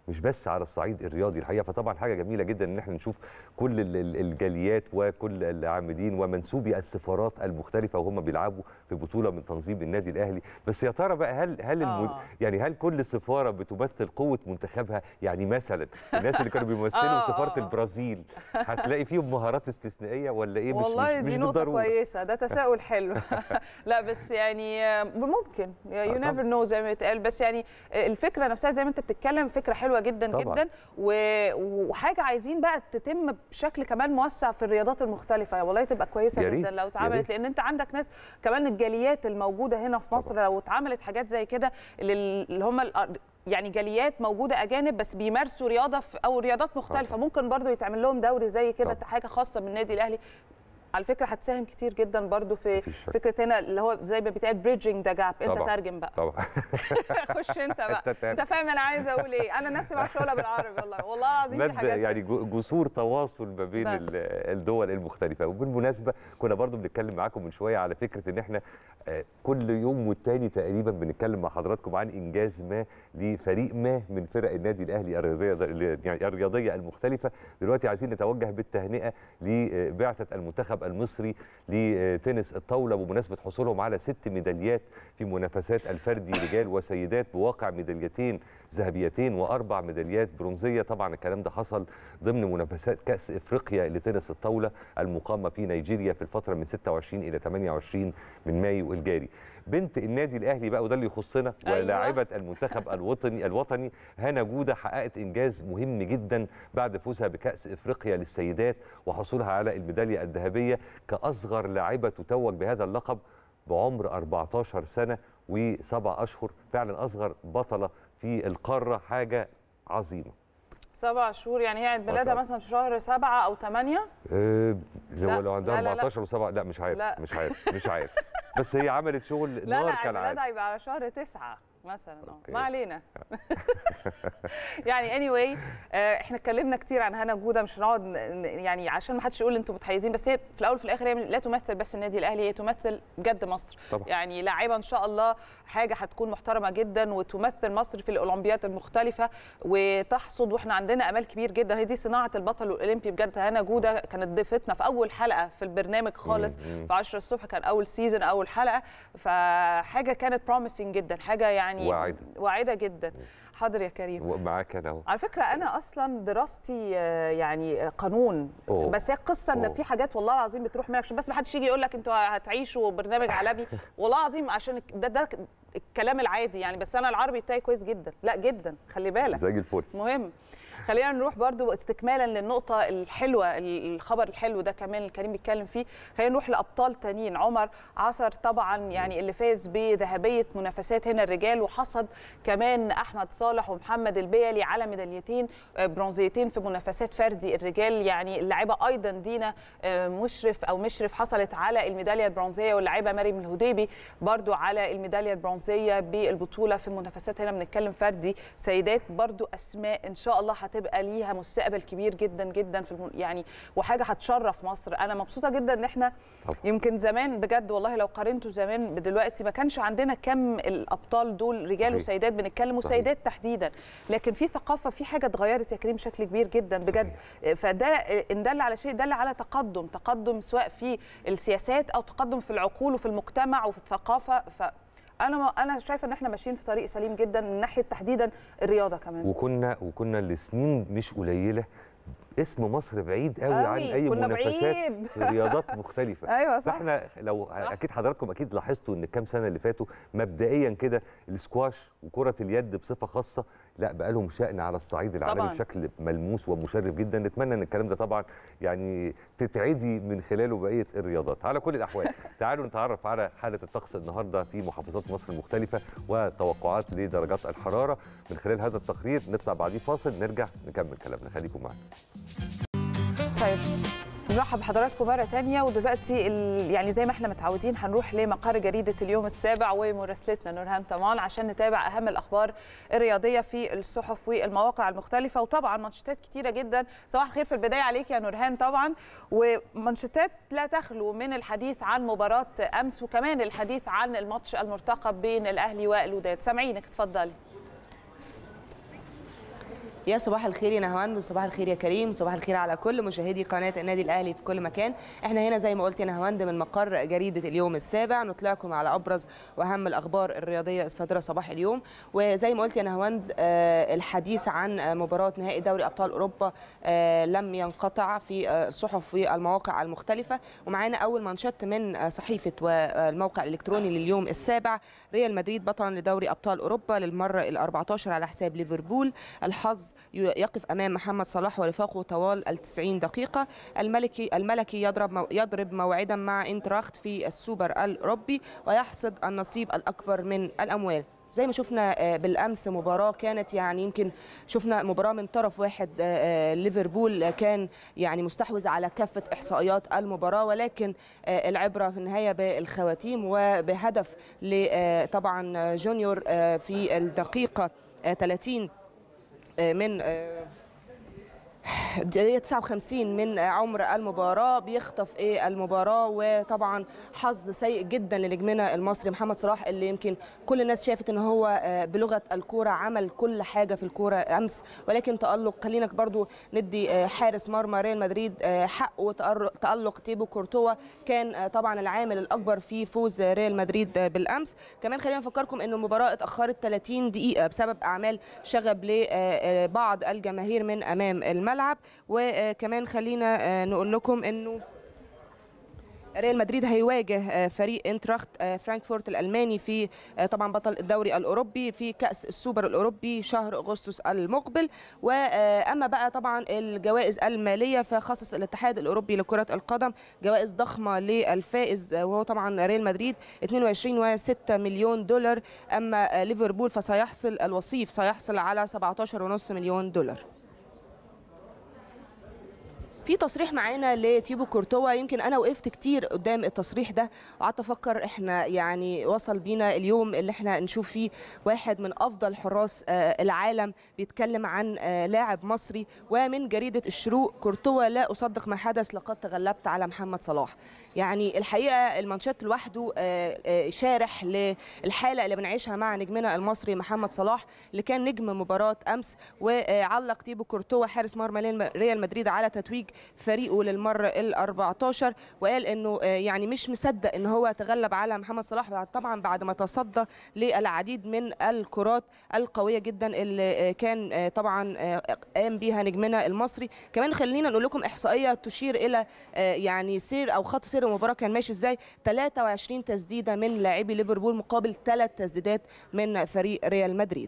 مش بس على الصعيد الرياضي الحقيقه فطبعا حاجه جميله جدا ان احنا نشوف كل ال- ال- الجاليات وكل العاملين ومنسوبي السفارات المختلفه وهم بيلعبوا في بطوله من تنظيم النادي الاهلي بس يا ترى بقى هل هل المد... آه. يعني هل كل سفاره بتمثل قوه منتخبها يعني مثلا الناس اللي كانوا بيمثلوا آه، سفاره آه، آه. البرازيل هتلاقي فيهم مهارات استثنائيه ولا ايه مش والله مش دي مش نقطة بالضرورة. كويسة ده تساؤل حلو لا بس يعني آه، ممكن يو طبعاً. نيفر نو زي ما بيتقال بس يعني آه، الفكرة نفسها زي ما انت بتتكلم فكرة حلوة جدا طبعاً. جدا و- وحاجة عايزين بقى تتم بشكل كمان موسع في الرياضات المختلفة والله تبقى كويسة يا ريت، جدا لو يا اتعملت ريت. لان انت عندك ناس كمان الجاليات الموجودة هنا في مصر لو اتعملت حاجات زي كده لل- اللي هم الأر- يعني جاليات موجوده اجانب بس بيمارسوا رياضه في او رياضات مختلفه ممكن برضو يتعمل لهم دوري زي كده طبعاً. حاجه خاصه بالنادي الاهلي على فكره هتساهم كتير جدا برضو في مفيش شك. فكره هنا اللي هو زي ما بيتقال بريدجنج ذا جاب انت طبعاً. ترجم بقى طبعا خش انت بقى أنت ترجم. انت فاهم انا عايزه اقول ايه انا نفسي ما اعرفش اقولها بالعربي والله والله العظيم في مد حاجات يعني جو- جسور تواصل ما بين بس. ال- الدول المختلفه وبالمناسبه كنا برضو بنتكلم معاكم من شويه على فكره ان احنا آه، كل يوم والتاني تقريبا بنتكلم مع حضراتكم عن انجاز ما لفريق ما من فرق النادي الاهلي الرياضيه يعني الرياضيه المختلفه دلوقتي عايزين نتوجه بالتهنئه لبعثه المنتخب المصري لتنس الطاوله بمناسبه حصولهم على ست ميداليات في منافسات الفردي رجال وسيدات بواقع ميداليتين ذهبيتين واربع ميداليات برونزيه طبعا الكلام ده حصل ضمن منافسات كاس افريقيا لتنس الطاوله المقامه في نيجيريا في الفتره من 26 الى 28 من مايو الجاري بنت النادي الاهلي بقى وده اللي يخصنا أيوة. ولاعبه المنتخب الوطني الوطني هنا جوده حققت انجاز مهم جدا بعد فوزها بكاس افريقيا للسيدات وحصولها على الميداليه الذهبيه كاصغر لاعبه تتوج بهذا اللقب بعمر 14 سنه وسبع اشهر فعلا اصغر بطله في القاره حاجه عظيمه سبع شهور يعني هي عيد ميلادها طبعاً. مثلا في شهر سبعة او ثمانية أه لا، لو لو عندها لا، لا، لا. 14 و7 لا مش عارف لا. مش عارف مش عارف بس هي عملت شغل لا نار لا عيد كالعاده ميلادها هيبقى على شهر تسعة مثلا اه أوكي. ما علينا يعني اني anyway, آه، احنا اتكلمنا كتير عن هنا جوده مش هنقعد ن- ن- يعني عشان ما حدش يقول انتوا متحيزين بس هي في الاول وفي الاخر هي لا تمثل بس النادي الاهلي هي تمثل بجد مصر طبعا. يعني لاعيبه ان شاء الله حاجه هتكون محترمه جدا وتمثل مصر في الاولمبيات المختلفه وتحصد واحنا عندنا امال كبير جدا هي دي صناعه البطل الاولمبي بجد هنا جوده كانت ضيفتنا في اول حلقه في البرنامج خالص مم، مم. في 10 الصبح كان اول سيزون اول حلقه فحاجه كانت بروميسنج جدا حاجه يعني واعدة. واعده جدا حاضر يا كريم ومعاك انا اهو على فكره انا اصلا دراستي آه، يعني آه، قانون أوه. بس هي القصه ان أوه. في حاجات والله العظيم بتروح منك عشان بس ما حدش يجي يقول لك انتوا هتعيشوا برنامج عالمي والله العظيم عشان ده ده الكلام العادي يعني بس انا العربي بتاعي كويس جدا لا جدا خلي بالك زي الفل مهم خلينا نروح برضو استكمالا للنقطة الحلوة الخبر الحلو ده كمان اللي كريم بيتكلم فيه خلينا نروح لأبطال تانيين عمر عصر طبعا يعني اللي فاز بذهبية منافسات هنا الرجال وحصد كمان أحمد صالح ومحمد البيلي على ميداليتين آه، برونزيتين في منافسات فردي الرجال يعني اللاعبة أيضا دينا آه، مشرف أو مشرف حصلت على الميدالية البرونزية واللاعبة مريم الهديبي برضو على الميدالية البرونزية بالبطولة في منافسات هنا بنتكلم فردي سيدات برضو أسماء إن شاء الله هتبقى ليها مستقبل كبير جدا جدا في الم... يعني وحاجة هتشرف مصر أنا مبسوطة جدا إن إحنا طبعا. يمكن زمان بجد والله لو قارنته زمان بدلوقتي ما كانش عندنا كم الأبطال دول رجال صحيح. وسيدات بنتكلم صحيح. وسيدات تحديدا لكن في ثقافة في حاجة اتغيرت يا كريم بشكل كبير جدا بجد فده ان دل على شيء دل على تقدم تقدم سواء في السياسات او تقدم في العقول وفي المجتمع وفي الثقافه ف انا انا شايفه ان احنا ماشيين في طريق سليم جدا من ناحيه تحديدا الرياضه كمان وكنا وكنا لسنين مش قليله اسم مصر بعيد قوي عن أوي، اي كنا منافسات بعيد. في رياضات مختلفه ايوه صح فاحنا لو اكيد حضراتكم اكيد لاحظتوا ان الكام سنه اللي فاتوا مبدئيا كده السكواش وكره اليد بصفه خاصه لا بقى لهم شأن على الصعيد العالمي طبعاً. بشكل ملموس ومشرف جدا نتمنى ان الكلام ده طبعا يعني تتعدي من خلاله بقيه الرياضات على كل الاحوال تعالوا نتعرف على حاله الطقس النهارده في محافظات مصر المختلفه وتوقعات لدرجات الحراره من خلال هذا التقرير نطلع بعديه فاصل نرجع نكمل كلامنا خليكم معانا طيب نرحب بحضراتكم مرة تانية ودلوقتي ال... يعني زي ما احنا متعودين هنروح لمقر جريدة اليوم السابع ومراسلتنا نورهان طمان عشان نتابع أهم الأخبار الرياضية في الصحف والمواقع المختلفة وطبعا مانشيتات كتيرة جدا صباح الخير في البداية عليك يا نورهان طبعا ومانشيتات لا تخلو من الحديث عن مباراة أمس وكمان الحديث عن الماتش المرتقب بين الأهلي والوداد سامعينك اتفضلي يا صباح الخير يا نهواند وصباح الخير يا كريم صباح الخير على كل مشاهدي قناه النادي الاهلي في كل مكان احنا هنا زي ما قلت يا نهواند من مقر جريده اليوم السابع نطلعكم على ابرز واهم الاخبار الرياضيه الصادره صباح اليوم وزي ما قلت يا نهواند آه، الحديث عن آه، مباراه نهائي دوري ابطال اوروبا آه، لم ينقطع في آه، الصحف في المواقع المختلفه ومعانا اول مانشيت من آه، صحيفه والموقع الالكتروني لليوم السابع ريال مدريد بطلا لدوري ابطال اوروبا للمره ال 14 على حساب ليفربول الحظ يقف امام محمد صلاح ورفاقه طوال ال 90 دقيقه الملكي الملكي يضرب مو يضرب موعدا مع انتراخت في السوبر الاوروبي ويحصد النصيب الاكبر من الاموال زي ما شفنا آه، بالامس مباراه كانت يعني يمكن شفنا مباراه من طرف واحد آه، آه، ليفربول كان يعني مستحوذ على كافه احصائيات المباراه ولكن آه، العبره في النهايه بالخواتيم وبهدف ل- آه، طبعا جونيور آه، في الدقيقه آه، 30 آه، من آه، دقيقة 59 من عمر المباراة بيخطف ايه المباراة وطبعا حظ سيء جدا لنجمنا المصري محمد صلاح اللي يمكن كل الناس شافت ان هو آه، بلغة الكورة عمل كل حاجة في الكورة امس ولكن تألق خلينا برضو ندي آه، حارس مرمى ريال مدريد آه، حقه تأر- تألق تيبو كورتوا كان آه، طبعا العامل الاكبر في فوز آه، ريال مدريد آه، بالامس كمان خلينا نفكركم ان المباراة اتأخرت 30 دقيقة بسبب اعمال شغب لبعض الجماهير من امام الملعب وكمان خلينا آه، نقول لكم انه ريال مدريد هيواجه آه، فريق انتراخت آه، فرانكفورت الالماني في آه، طبعا بطل الدوري الاوروبي في كاس السوبر الاوروبي شهر اغسطس المقبل واما بقى طبعا الجوائز الماليه فخصص الاتحاد الاوروبي لكره القدم جوائز ضخمه للفائز آه، وهو طبعا ريال مدريد 22.6 مليون دولار اما آه، ليفربول فسيحصل الوصيف سيحصل على 17.5 مليون دولار في تصريح معانا لتيبو كورتوا يمكن انا وقفت كتير قدام التصريح ده وقعدت افكر احنا يعني وصل بينا اليوم اللي احنا نشوف فيه واحد من افضل حراس آه، العالم بيتكلم عن آه، لاعب مصري ومن جريده الشروق كورتوا لا اصدق ما حدث لقد تغلبت على محمد صلاح يعني الحقيقه المانشيت لوحده آه، آه، شارح للحاله اللي بنعيشها مع نجمنا المصري محمد صلاح اللي كان نجم مباراه امس وعلق تيبو كورتوا حارس مرمى ريال مدريد على تتويج فريقه للمره ال 14 وقال انه آه، يعني مش مصدق ان هو تغلب على محمد صلاح بعد طبعا بعد ما تصدى للعديد من الكرات القويه جدا اللي آه، كان آه، طبعا آه، قام بيها نجمنا المصري كمان خلينا نقول لكم احصائيه تشير الى آه، يعني سير او خط سير المباراه كان ماشي ازاي 23 تسديده من لاعبي ليفربول مقابل ثلاث تسديدات من فريق ريال مدريد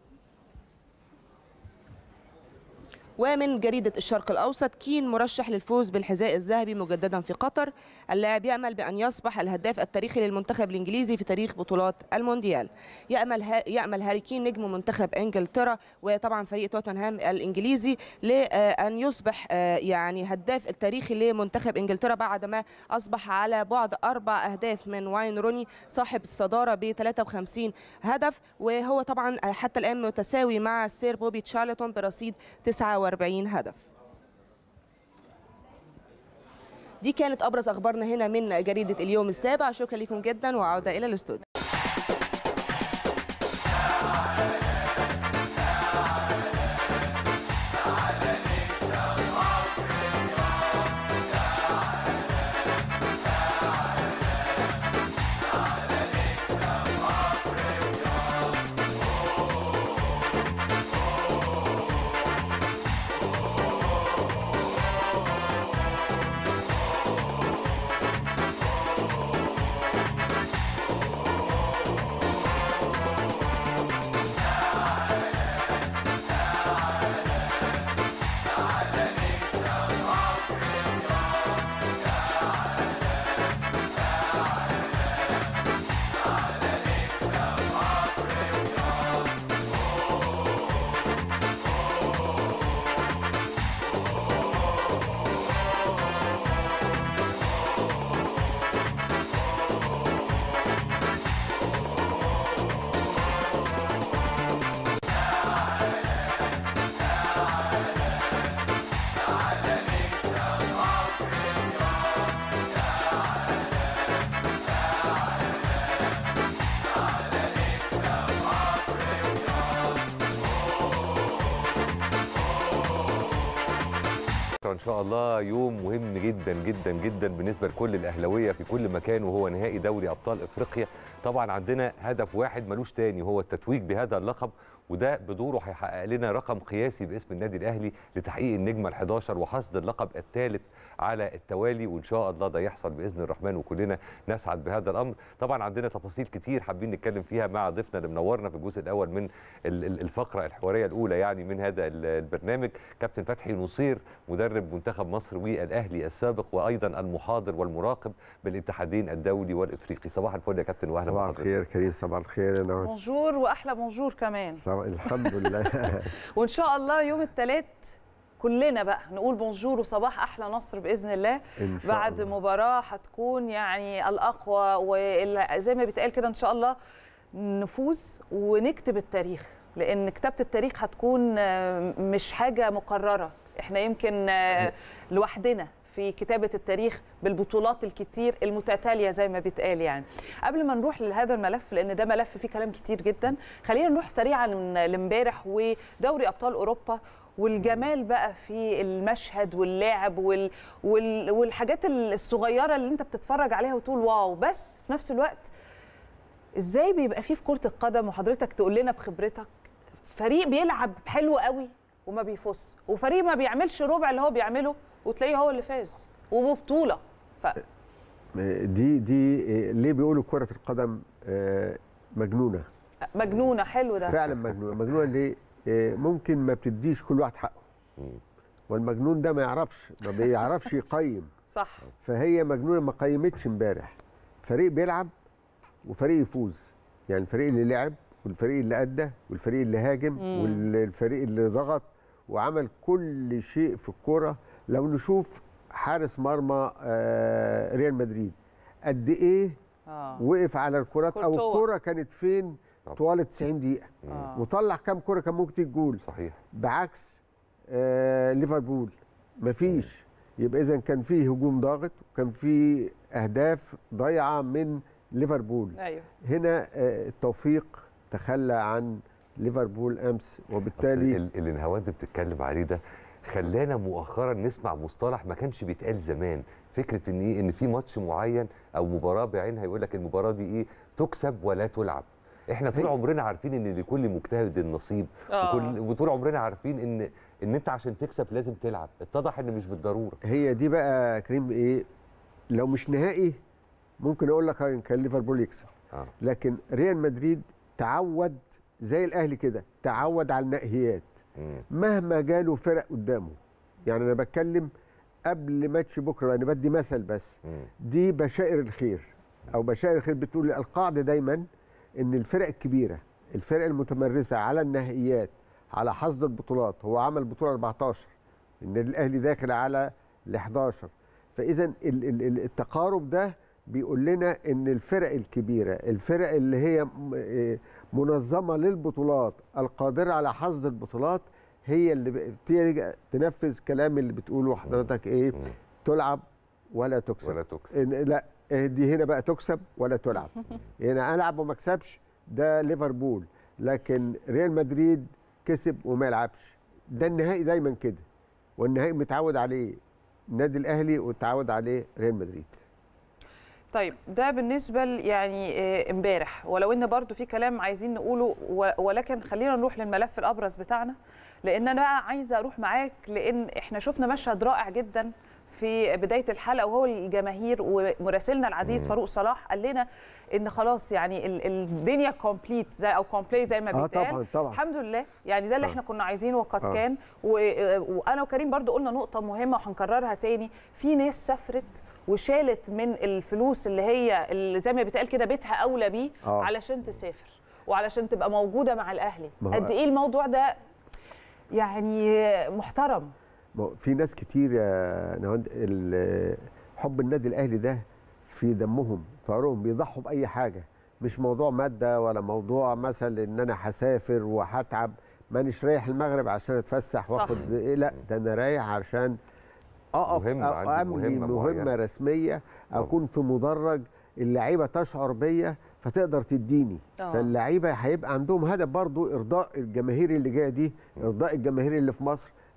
ومن جريدة الشرق الأوسط كين مرشح للفوز بالحذاء الذهبي مجددا في قطر اللاعب يأمل بأن يصبح الهداف التاريخي للمنتخب الإنجليزي في تاريخ بطولات المونديال يأمل ها يأمل هاري كين نجم منتخب إنجلترا وطبعا فريق توتنهام الإنجليزي لأن يصبح آه، يعني هداف التاريخي لمنتخب إنجلترا بعد ما أصبح على بعد أربع أهداف من واين روني صاحب الصدارة ب 53 هدف وهو طبعا حتى الآن متساوي مع السير بوبي تشارلتون برصيد 49 هدف دي كانت ابرز اخبارنا هنا من جريده اليوم السابع شكرا لكم جدا وعوده الى الاستوديو بكره ان شاء الله يوم مهم جدا جدا جدا بالنسبه لكل الاهلاويه في كل مكان وهو نهائي دوري ابطال افريقيا طبعا عندنا هدف واحد ملوش تاني هو التتويج بهذا اللقب وده بدوره هيحقق لنا رقم قياسي باسم النادي الاهلي لتحقيق النجمه ال11 وحصد اللقب الثالث على التوالي وان شاء الله ده يحصل باذن الرحمن وكلنا نسعد بهذا الامر طبعا عندنا تفاصيل كتير حابين نتكلم فيها مع ضيفنا اللي منورنا في الجزء الاول من ال- ال- الفقره الحواريه الاولى يعني من هذا ال- البرنامج كابتن فتحي نصير مدرب منتخب مصر والاهلي السابق وايضا المحاضر والمراقب بالاتحادين الدولي والافريقي صباح الفل يا كابتن واهلا صباح بحضرتك. الخير كريم صباح الخير انا بونجور واحلى بونجور كمان صباح الحمد لله وان شاء الله يوم الثلاث كلنا بقى نقول بونجور وصباح احلى نصر باذن الله إن شاء بعد الله. مباراه هتكون يعني الاقوى وزي ما بيتقال كده ان شاء الله نفوز ونكتب التاريخ لان كتابه التاريخ هتكون آه، مش حاجه مقرره احنا يمكن آه، لوحدنا في كتابة التاريخ بالبطولات الكتير المتتالية زي ما بيتقال يعني قبل ما نروح لهذا الملف لأن ده ملف فيه كلام كتير جدا خلينا نروح سريعا لامبارح ودوري أبطال أوروبا والجمال بقى في المشهد واللعب وال... وال... والحاجات الصغيرة اللي انت بتتفرج عليها وتقول واو بس في نفس الوقت ازاي بيبقى فيه في كرة القدم وحضرتك تقول لنا بخبرتك فريق بيلعب حلو قوي وما بيفوز وفريق ما بيعملش ربع اللي هو بيعمله وتلاقيه هو اللي فاز وببطولة ف... دي دي ليه بيقولوا كرة القدم آه، مجنونة مجنونة حلو ده فعلا مجنونة مجنونة ليه آه، ممكن ما بتديش كل واحد حقه والمجنون ده ما يعرفش ما بيعرفش يقيم صح فهي مجنونة ما قيمتش امبارح فريق بيلعب وفريق يفوز يعني الفريق اللي لعب والفريق اللي أدى والفريق اللي هاجم مم. والفريق اللي ضغط وعمل كل شيء في الكرة لو نشوف حارس مرمى آه، ريال مدريد قد ايه آه. وقف على الكرات او كورتوا. الكرة كانت فين طوال 90 دقيقة آه. وطلع كام كرة كان ممكن تيجي جول صحيح بعكس آه ليفربول مفيش يبقى اذا كان فيه هجوم ضاغط وكان فيه اهداف ضايعه من ليفربول ايوه هنا آه التوفيق تخلى عن ليفربول امس وبالتالي ال- اللي نهاوند بتتكلم عليه ده خلانا مؤخرا نسمع مصطلح ما كانش بيتقال زمان فكره ان ايه ان في ماتش معين او مباراه بعينها يقول لك المباراه دي ايه تكسب ولا تلعب احنا طول هي- عمرنا عارفين ان لكل مجتهد نصيب آه. وكل وطول عمرنا عارفين ان ان انت عشان تكسب لازم تلعب اتضح ان مش بالضروره هي دي بقى كريم ايه لو مش نهائي ممكن اقول لك هاي كان ليفربول يكسب آه. لكن ريال مدريد تعود زي الاهلي كده تعود على النهائيات مهما جاله فرق قدامه يعني انا بتكلم قبل ماتش بكره انا بدي مثل بس دي بشائر الخير او بشائر الخير بتقول القاعده دايما ان الفرق الكبيره الفرق المتمرسه على النهائيات على حصد البطولات هو عمل بطوله 14 ان الاهلي داخل على ال 11 فاذا ال- ال- ال- التقارب ده بيقول لنا ان الفرق الكبيره الفرق اللي هي م- إيه منظمه للبطولات القادره على حصد البطولات هي اللي بتيجي تنفذ كلام اللي بتقوله حضرتك ايه تلعب ولا تكسب ولا تكسب إن لا إيه دي هنا بقى تكسب ولا تلعب هنا العب وما اكسبش ده ليفربول لكن ريال مدريد كسب وما يلعبش ده النهائي دايما كده والنهائي متعود عليه النادي الاهلي وتعود عليه ريال مدريد طيب ده بالنسبه ل- يعني آه، امبارح ولو ان برضو في كلام عايزين نقوله و- ولكن خلينا نروح للملف الابرز بتاعنا لان انا بقى عايزه اروح معاك لان احنا شفنا مشهد رائع جدا في بدايه الحلقه وهو الجماهير ومراسلنا العزيز مم. فاروق صلاح قال لنا ان خلاص يعني ال- الدنيا كومبليت زي او كومبلي زي ما آه بيتقال طبعاً، طبعاً. الحمد لله يعني ده اللي آه. احنا كنا عايزينه وقد آه. كان و- وانا وكريم برضو قلنا نقطه مهمه وهنكررها تاني في ناس سافرت وشالت من الفلوس اللي هي اللي زي ما بيتقال كده بيتها اولى بيه آه. علشان تسافر وعلشان تبقى موجوده مع الاهلي ما هو- قد ايه الموضوع ده يعني محترم ما هو في ناس كتير يا نهاند ال- حب النادي الاهلي ده في دمهم في عروقهم بيضحوا باي حاجه مش موضوع ماده ولا موضوع مثلا ان انا هسافر وهتعب مانيش رايح المغرب عشان اتفسح واخد إيه لا ده انا رايح عشان اقف مهمة، أو عندي املي مهمة مهمه, معينة. رسميه اكون في مدرج اللعيبه تشعر بيا فتقدر تديني آه. فاللعيبه هيبقى عندهم هدف برضو ارضاء الجماهير اللي جايه دي ارضاء الجماهير اللي في مصر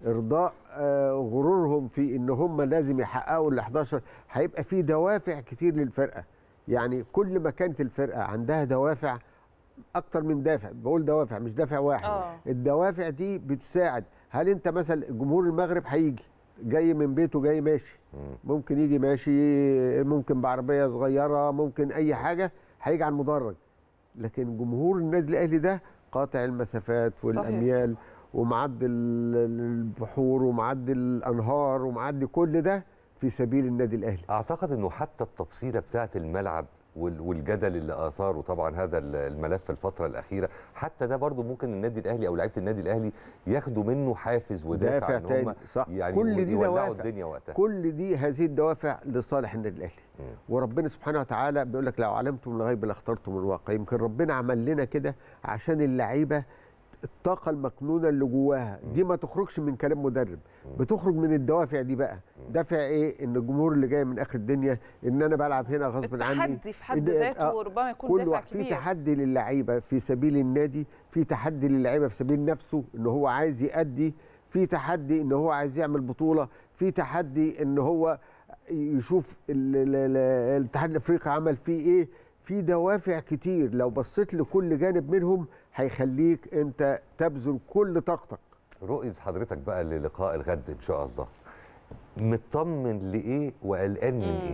ارضاء آه، غرورهم في ان هم لازم يحققوا ال 11 هيبقى في دوافع كتير للفرقه يعني كل ما كانت الفرقه عندها دوافع اكتر من دافع بقول دوافع مش دافع واحد آه. الدوافع دي بتساعد هل انت مثلا جمهور المغرب هيجي جاي من بيته جاي ماشي ممكن يجي ماشي ممكن بعربيه صغيره ممكن اي حاجه هيجي على المدرج لكن جمهور النادي الاهلي ده قاطع المسافات والاميال ومعدي ال- البحور ومعدي الانهار ومعدي كل ده في سبيل النادي الاهلي اعتقد انه حتى التفصيله بتاعه الملعب وال- والجدل اللي اثاره طبعا هذا ال- الملف الفتره الاخيره حتى ده برضو ممكن النادي الاهلي او لعيبه النادي الاهلي ياخدوا منه حافز ودافع دافع ان هم تاني صح يعني كل دي يولعوا دوافع الدنيا وقتها كل دي هذه الدوافع لصالح النادي الاهلي وربنا سبحانه وتعالى بيقول لك لو علمتم الغيب لاخترتم الواقع يمكن ربنا عمل لنا كده عشان اللعيبه الطاقه المكنونه اللي جواها دي ما تخرجش من كلام مدرب بتخرج من الدوافع دي بقى دافع ايه ان الجمهور اللي جاي من اخر الدنيا ان انا بلعب هنا غصب عني التحدي في حد إن- ذاته آه، وربما يكون كل دافع واحد في كبير تحدي للعيبه في سبيل النادي في تحدي للعيبه في سبيل نفسه ان هو عايز يأدي في تحدي ان هو عايز يعمل بطوله في تحدي ان هو يشوف ال- ال- ال- الاتحاد الافريقي عمل فيه ايه في دوافع كتير لو بصيت لكل جانب منهم هيخليك انت تبذل كل طاقتك رؤيه حضرتك بقى للقاء الغد ان شاء الله مطمن لايه وقلقان من ايه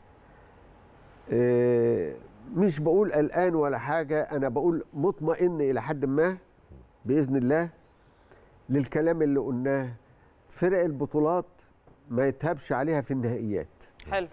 آه، مش بقول قلقان ولا حاجة أنا بقول مطمئن إلى حد ما بإذن الله للكلام اللي قلناه فرق البطولات ما يتهبش عليها في النهائيات حلو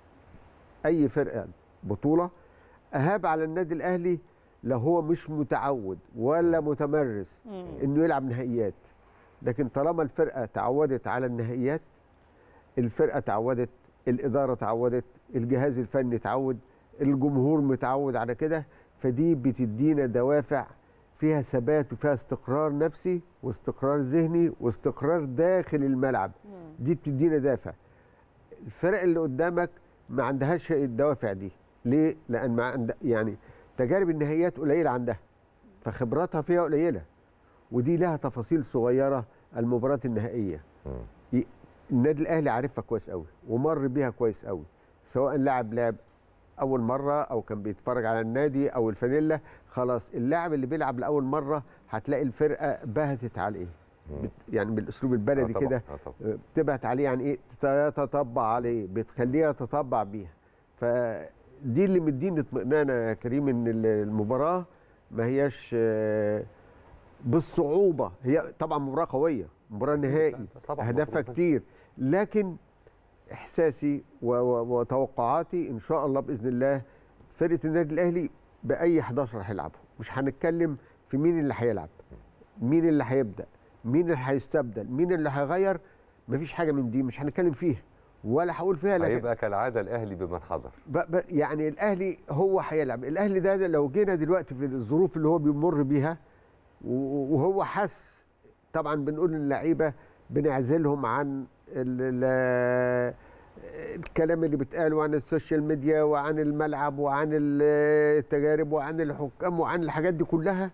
أي فرقة بطولة أهاب على النادي الأهلي لو هو مش متعود ولا متمرس مم. إنه يلعب نهائيات لكن طالما الفرقة تعودت على النهائيات الفرقه تعودت الاداره تعودت الجهاز الفني تعود الجمهور متعود على كده فدي بتدينا دوافع فيها ثبات وفيها استقرار نفسي واستقرار ذهني واستقرار داخل الملعب دي بتدينا دافع الفرق اللي قدامك ما عندهاش الدوافع دي ليه لان ما عند يعني تجارب النهائيات قليله عندها فخبراتها فيها قليله ودي لها تفاصيل صغيره المباراه النهائيه ي- النادي الاهلي عارفها كويس قوي ومر بيها كويس قوي سواء لاعب لعب اول مره او كان بيتفرج على النادي او الفانيلا خلاص اللاعب اللي بيلعب لاول مره هتلاقي الفرقه بهتت عليه بت- يعني بالاسلوب البلدي طبعاً، كده آه طبعاً. بتبهت عليه يعني ايه تتطبع عليه بتخليه يتطبع بيها فدي اللي مديني اطمئنان يا كريم ان ال- المباراه ما هياش آه، بالصعوبه هي طبعا مباراه قويه مباراه نهائي طبعاً اهدافها مفروض. كتير لكن احساسي و- و- وتوقعاتي ان شاء الله باذن الله فرقه النادي الاهلي باي 11 هيلعبوا مش هنتكلم في مين اللي هيلعب مين اللي هيبدا مين اللي هيستبدل مين اللي هيغير مفيش حاجه من دي مش هنتكلم فيها ولا هقول فيها لكن هيبقى كالعاده الاهلي بمن حضر ب ب يعني الاهلي هو هيلعب الاهلي ده لو جينا دلوقتي في الظروف اللي هو بيمر بيها و- وهو حس طبعا بنقول للعيبه بنعزلهم عن ال ال الكلام اللي بيتقال وعن السوشيال ميديا وعن الملعب وعن ال- التجارب وعن الحكام وعن الحاجات دي كلها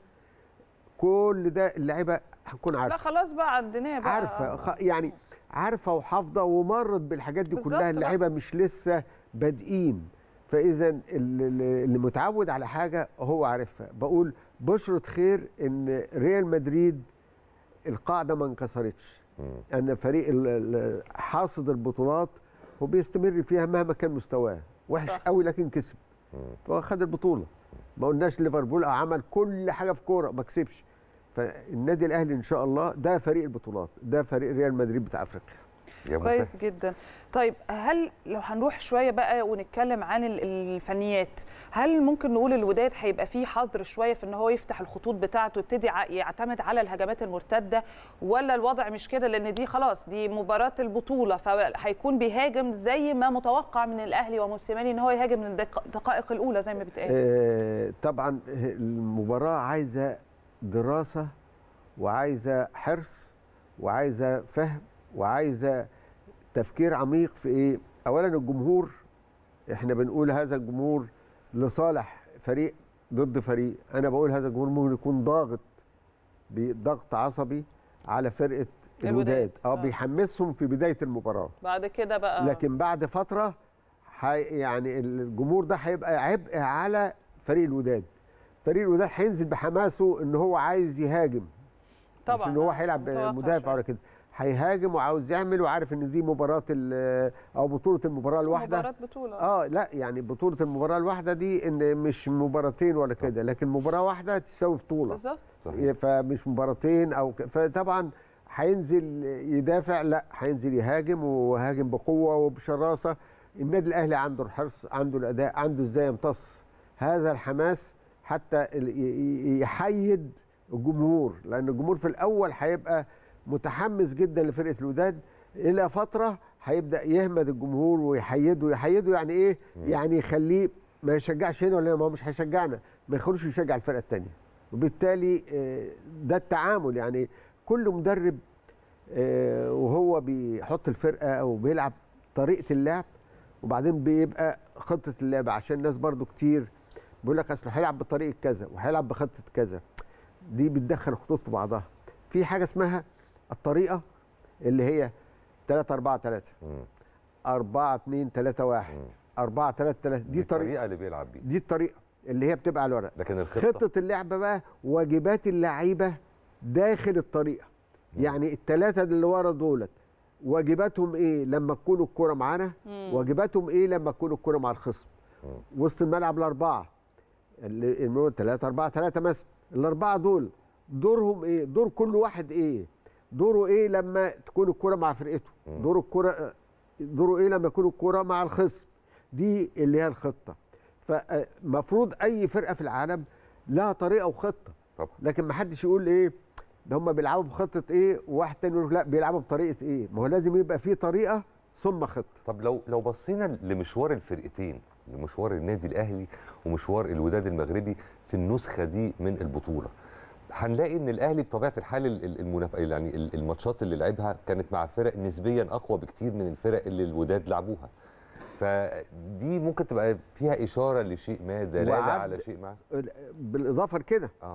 كل ده اللعيبه هتكون لا عارفه خلاص بقى عديناه بقى عارفه خ- يعني عارفه وحافظه ومرت بالحاجات دي بالظبط كلها بقى. اللعيبه مش لسه بادئين فاذا ال- ال- اللي متعود على حاجه هو عارفها بقول بشرة خير ان ريال مدريد القاعده ما انكسرتش ان فريق ال- ال- حاصد البطولات وبيستمر فيها مهما كان مستواه وحش صح. قوي لكن كسب فهو خد البطوله ما قلناش ليفربول عمل كل حاجه في كوره ما كسبش فالنادي الاهلي ان شاء الله ده فريق البطولات ده فريق ريال مدريد بتاع افريقيا كويس جدا طيب هل لو هنروح شويه بقى ونتكلم عن ال- الفنيات هل ممكن نقول الوداد هيبقى فيه حظر شويه في ان هو يفتح الخطوط بتاعته ويبتدي ع- يعتمد على الهجمات المرتده ولا الوضع مش كده لان دي خلاص دي مباراه البطوله فهيكون بيهاجم زي ما متوقع من الاهلي وموسيماني ان هو يهاجم من الدق- الدقائق الاولى زي ما بيتقال آه طبعا المباراه عايزه دراسه وعايزه حرص وعايزه فهم وعايزه تفكير عميق في ايه اولا الجمهور احنا بنقول هذا الجمهور لصالح فريق ضد فريق انا بقول هذا الجمهور ممكن يكون ضاغط بضغط عصبي على فرقه الوداد. الوداد اه آه. بيحمسهم في بدايه المباراه بعد كده بقى لكن بعد فتره حي يعني الجمهور ده هيبقى عبء على فريق الوداد فريق الوداد هينزل بحماسه ان هو عايز يهاجم طبعا مش ان هو هيلعب متوقع مدافع شوية. ولا كده هيهاجم وعاوز يعمل وعارف ان دي مباراه ال- او بطوله المباراه الواحده مباراة بطولة اه لا يعني بطوله المباراه الواحده دي ان مش مباراتين ولا كده لكن مباراه واحده تساوي بطوله بالظبط صحيح فمش مباراتين او ك... فطبعا هينزل يدافع لا هينزل يهاجم وهاجم بقوه وبشراسه النادي الاهلي عنده الحرص عنده الاداء عنده ازاي يمتص هذا الحماس حتى ال- ي- ي- يحيد الجمهور لان الجمهور في الاول هيبقى متحمس جدا لفرقه الوداد الى فتره هيبدا يهمد الجمهور ويحيده يحيده يعني ايه يعني يخليه ما يشجعش هنا ولا هنا، ما هو مش هيشجعنا ما يخلوش يشجع الفرقه الثانيه وبالتالي آه، ده التعامل يعني كل مدرب آه، وهو بيحط الفرقه او بيلعب طريقه اللعب وبعدين بيبقى خطه اللعب عشان الناس برضو كتير بيقول لك اصل هيلعب بطريقه كذا وهيلعب بخطه كذا دي بتدخل خطوط في بعضها في حاجه اسمها الطريقه اللي هي 3 4 3 مم. 4 2 3 1 4 3 3 دي دي طريقه الطريقه اللي بيلعب بيها دي الطريقه اللي هي بتبقى على الورق لكن الخطه خطه اللعبه بقى واجبات اللعيبه داخل الطريقه يعني الثلاثه اللي ورا دولت واجباتهم ايه لما تكون الكره معانا واجباتهم ايه لما تكون الكره مع الخصم وسط الملعب الاربعه اللي اللي هو 3 4 3 مثلا الاربعه دول دورهم ايه دور كل واحد ايه دوره ايه لما تكون الكره مع فرقته دور الكره دوره ايه لما يكون الكره مع الخصم دي اللي هي الخطه فمفروض اي فرقه في العالم لها طريقه وخطه طبعا لكن ما حدش يقول ايه ده هم بيلعبوا بخطه ايه وواحد تاني يقول لا بيلعبوا بطريقه ايه ما هو لازم يبقى في طريقه ثم خطه طب لو لو بصينا لمشوار الفرقتين لمشوار النادي الاهلي ومشوار الوداد المغربي في النسخه دي من البطوله هنلاقي ان الاهلي بطبيعه الحال ال- ال- المناف... يعني ال- الماتشات اللي لعبها كانت مع فرق نسبيا اقوى بكتير من الفرق اللي الوداد لعبوها فدي ممكن تبقى فيها اشاره لشيء ما دلاله وعد- على شيء ما بالاضافه لكده اه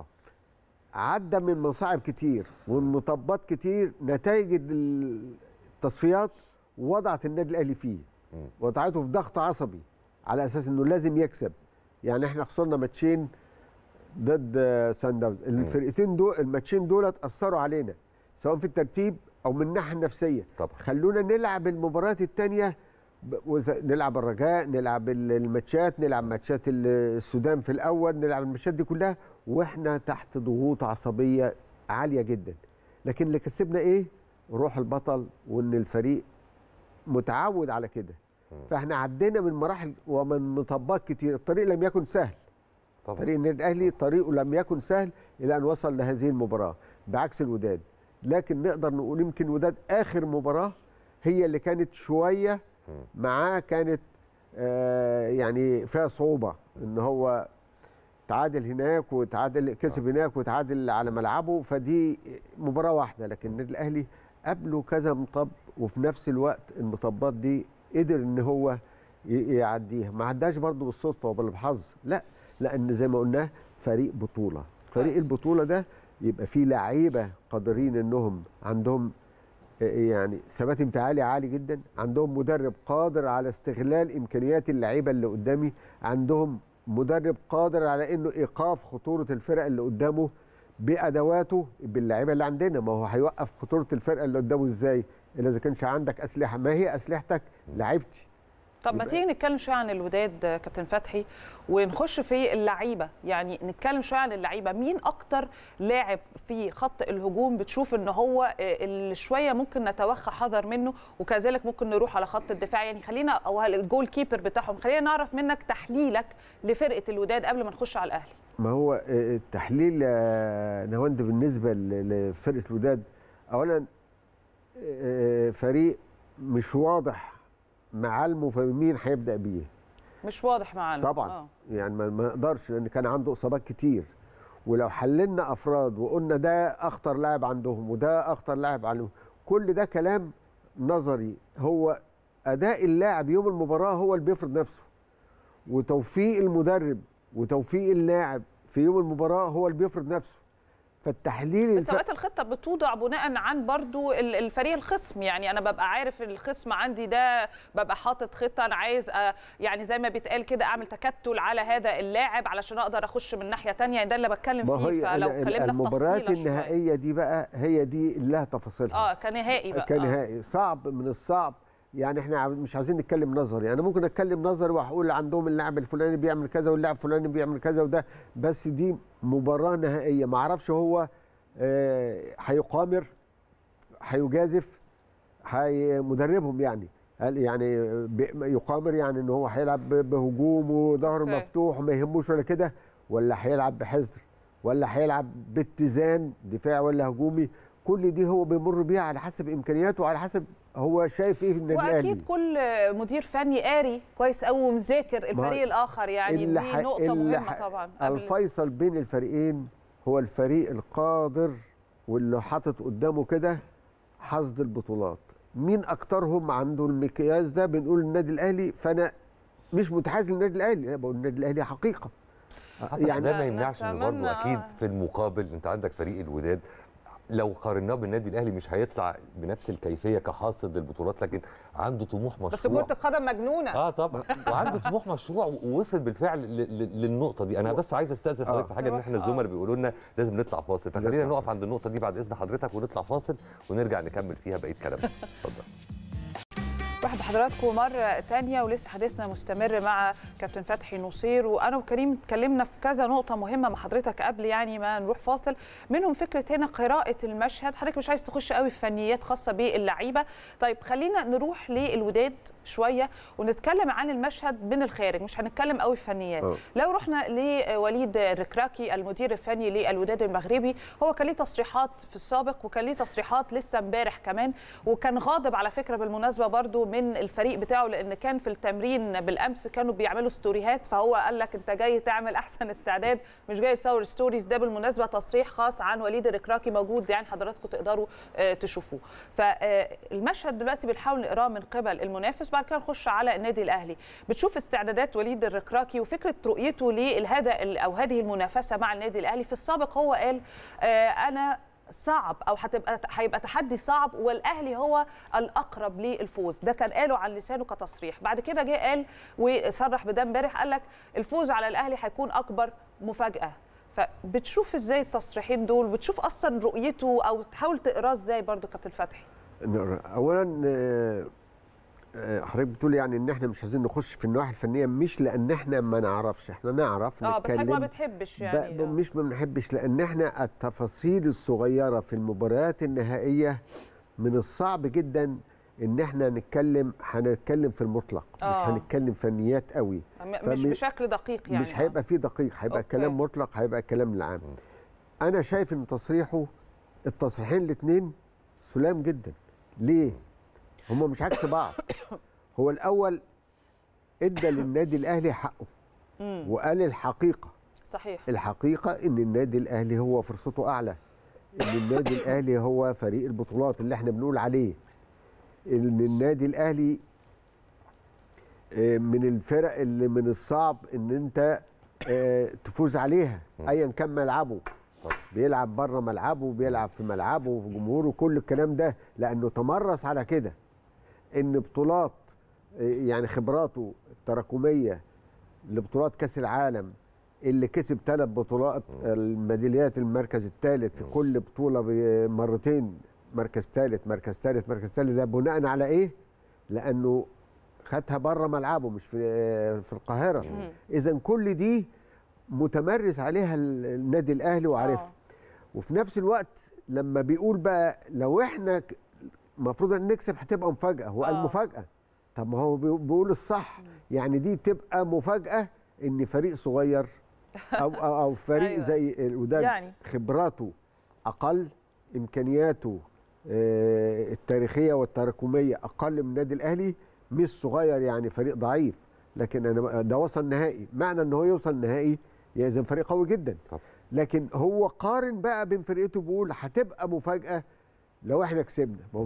عدى من مصاعب كتير ومطبات كتير نتائج التصفيات وضعت النادي الاهلي فيه مم. وضعته في ضغط عصبي على اساس انه لازم يكسب يعني احنا خسرنا ماتشين ضد آه، سان داونز الفرقتين دول الماتشين دول اثروا علينا سواء في الترتيب او من الناحيه النفسيه طبعا خلونا نلعب المباريات الثانيه نلعب الرجاء نلعب ال- الماتشات نلعب ماتشات ال- السودان في الاول نلعب الماتشات دي كلها واحنا تحت ضغوط عصبيه عاليه جدا لكن اللي كسبنا ايه روح البطل وان الفريق متعود على كده فاحنا عدينا من مراحل ومن مطبات كتير الطريق لم يكن سهل طبعا فريق النادي الاهلي طريقه لم يكن سهل الى ان وصل لهذه المباراه بعكس الوداد لكن نقدر نقول يمكن الوداد اخر مباراه هي اللي كانت شويه معاه كانت آه يعني فيها صعوبه ان هو تعادل هناك وتعادل كسب هناك وتعادل على ملعبه فدي مباراه واحده لكن النادي الاهلي قبله كذا مطب وفي نفس الوقت المطبات دي قدر ان هو ي- يعديها ما عداش برضه بالصدفه وبالحظ لا لان زي ما قلنا فريق بطوله فريق كويس. البطوله ده يبقى فيه لعيبه قادرين انهم عندهم يعني ثبات انفعالي عالي جدا عندهم مدرب قادر على استغلال امكانيات اللعيبه اللي قدامي عندهم مدرب قادر على انه ايقاف خطوره الفرق اللي قدامه بادواته باللعيبه اللي عندنا ما هو هيوقف خطوره الفرقه اللي قدامه ازاي الا اذا كانش عندك اسلحه ما هي اسلحتك لعيبتي طب ما تيجي نتكلم شويه عن الوداد آه، كابتن فتحي ونخش في اللعيبه يعني نتكلم شويه عن اللعيبه مين اكتر لاعب في خط الهجوم بتشوف ان هو آه، اللي شويه ممكن نتوخى حذر منه وكذلك ممكن نروح على خط الدفاع يعني خلينا او الجول كيبر بتاعهم خلينا نعرف منك تحليلك لفرقه الوداد قبل ما نخش على الاهلي ما هو آه، التحليل آه، نهاوند بالنسبه ل- لفرقه الوداد اولا آه، فريق مش واضح معالمه فمين هيبدا بيه مش واضح معانا طبعا آه. يعني ما ما نقدرش لان كان عنده اصابات كتير ولو حللنا افراد وقلنا ده اخطر لاعب عندهم وده اخطر لاعب عندهم كل ده كلام نظري هو اداء اللاعب يوم المباراه هو اللي بيفرض نفسه وتوفيق المدرب وتوفيق اللاعب في يوم المباراه هو اللي بيفرض نفسه فالتحليل بس اوقات الخطه بتوضع بناء عن برضو ال- الفريق الخصم يعني انا ببقى عارف الخصم عندي ده ببقى حاطط خطه انا عايز آه، يعني زي ما بيتقال كده اعمل تكتل على هذا اللاعب علشان اقدر اخش من ناحيه تانية ده اللي بتكلم ما فيه هي فلو ال- ال- اتكلمنا في المباريات تفصيله شوية. النهائيه دي بقى هي دي اللي لها تفاصيلها اه كنهائي بقى آه. كنهائي صعب من الصعب يعني احنا عاوز- مش عاوزين نتكلم نظري انا ممكن اتكلم نظري واقول عندهم اللاعب الفلاني بيعمل كذا واللاعب الفلاني بيعمل كذا وده بس دي مباراه نهائيه ما اعرفش هو آه، هيقامر هيجازف هي مدربهم يعني هل يعني بي- يقامر يعني ان هو هيلعب ب- بهجوم وظهره أوكي. مفتوح وما يهموش ولا كده ولا هيلعب بحذر ولا هيلعب باتزان دفاع ولا هجومي كل دي هو بيمر بيها على حسب امكانياته وعلى حسب هو شايف ايه في النادي الاهلي واكيد كل مدير فني قاري كويس قوي ومذاكر ما- الفريق الاخر يعني اللي دي ح- نقطه اللي مهمه ح- طبعا قبل الفيصل بين الفريقين هو الفريق القادر واللي حاطط قدامه كده حصد البطولات مين اكترهم عنده المقياس ده بنقول النادي الاهلي فانا مش متحيز للنادي الاهلي انا بقول النادي الاهلي حقيقه يعني ده ما يمنعش ان برضه نتمنى، اكيد آه. في المقابل انت عندك فريق الوداد لو قارناه بالنادي الاهلي مش هيطلع بنفس الكيفيه كحاصد البطولات لكن عنده طموح مشروع بس كره القدم مجنونه اه طبعا وعنده طموح مشروع ووصل بالفعل ل- ل- للنقطه دي انا بس عايز استاذن حضرتك في حاجه ان احنا الزملاء بيقولوا لنا لازم نطلع فاصل فخلينا نطلع نقف عند النقطه دي بعد اذن حضرتك ونطلع فاصل ونرجع نكمل فيها بقيه كلامنا اتفضل واحد بحضراتكم مرة تانية ولسه حديثنا مستمر مع كابتن فتحي نصير وأنا وكريم اتكلمنا في كذا نقطة مهمة مع حضرتك قبل يعني ما نروح فاصل منهم فكرة هنا قراءة المشهد حضرتك مش عايز تخش قوي في فنيات خاصة باللعيبة طيب خلينا نروح للوداد شوية ونتكلم عن المشهد من الخارج مش هنتكلم قوي في فنيات آه. لو رحنا لوليد الركراكي المدير الفني للوداد المغربي هو كان ليه تصريحات في السابق وكان ليه تصريحات لسه امبارح كمان وكان غاضب على فكره بالمناسبه برضو من الفريق بتاعه لان كان في التمرين بالامس كانوا بيعملوا ستوريهات فهو قال لك انت جاي تعمل احسن استعداد مش جاي تصور ستوريز ده بالمناسبه تصريح خاص عن وليد الركراكي موجود يعني حضراتكم تقدروا آه، تشوفوه فالمشهد دلوقتي بنحاول نقراه من قبل المنافس بعد كده نخش على النادي الاهلي بتشوف استعدادات وليد الركراكي وفكره رؤيته لهذا او هذه المنافسه مع النادي الاهلي في السابق هو قال آه، انا صعب او هتبقى هيبقى تحدي صعب والاهلي هو الاقرب للفوز ده كان قاله عن لسانه كتصريح بعد كده جه قال وصرح بده امبارح قال لك الفوز على الاهلي هيكون اكبر مفاجاه فبتشوف ازاي التصريحين دول بتشوف اصلا رؤيته او تحاول تقراه ازاي برضو كابتن فتحي نقرأ. اولا آه، آه، حضرتك بتقول يعني ان احنا مش عايزين نخش في النواحي الفنيه مش لان احنا ما نعرفش احنا نعرف اه بس حضرتك ما نتكلم بتحبش ب- يعني ب- مش ما بنحبش لان احنا التفاصيل الصغيره في المباريات النهائيه من الصعب جدا ان احنا نتكلم هنتكلم في المطلق آه. مش هنتكلم فنيات قوي م- مش فمش- بشكل دقيق يعني مش هيبقى فيه دقيق هيبقى أوكي. كلام مطلق هيبقى كلام العام انا شايف ان تصريحه التصريحين الاثنين سلام جدا ليه هما مش عكس بعض هو الاول ادى للنادي الاهلي حقه مم. وقال الحقيقه صحيح الحقيقه ان النادي الاهلي هو فرصته اعلى ان النادي الاهلي هو فريق البطولات اللي احنا بنقول عليه ان النادي الاهلي آه، من الفرق اللي من الصعب ان انت آه، تفوز عليها ايا كان ملعبه بيلعب بره ملعبه بيلعب في ملعبه وفي جمهوره كل الكلام ده لانه تمرس على كده ان بطولات آه، يعني خبراته التراكميه لبطولات كاس العالم اللي كسب ثلاث بطولات الميداليات المركز الثالث في كل بطوله مرتين مركز ثالث مركز ثالث مركز ثالث ده بناء على ايه؟ لانه خدها بره ملعبه مش في في القاهره اذا كل دي متمرس عليها ال- النادي الاهلي وعارفها وفي نفس الوقت لما بيقول بقى لو احنا ك- المفروض ان نكسب هتبقى مفاجاه هو قال آه. مفاجاه طب ما هو بي- بيقول الصح يعني دي تبقى مفاجاه ان فريق صغير او او, أو فريق أيوة. زي الوداد يعني. خبراته اقل امكانياته آه، التاريخيه والتراكميه اقل من النادي الاهلي مش صغير يعني فريق ضعيف لكن انا ده وصل نهائي معنى ان هو يوصل نهائي يلزم فريق قوي جدا لكن هو قارن بقى بين فرقته بيقول هتبقى مفاجاه لو احنا كسبنا ما هو بي-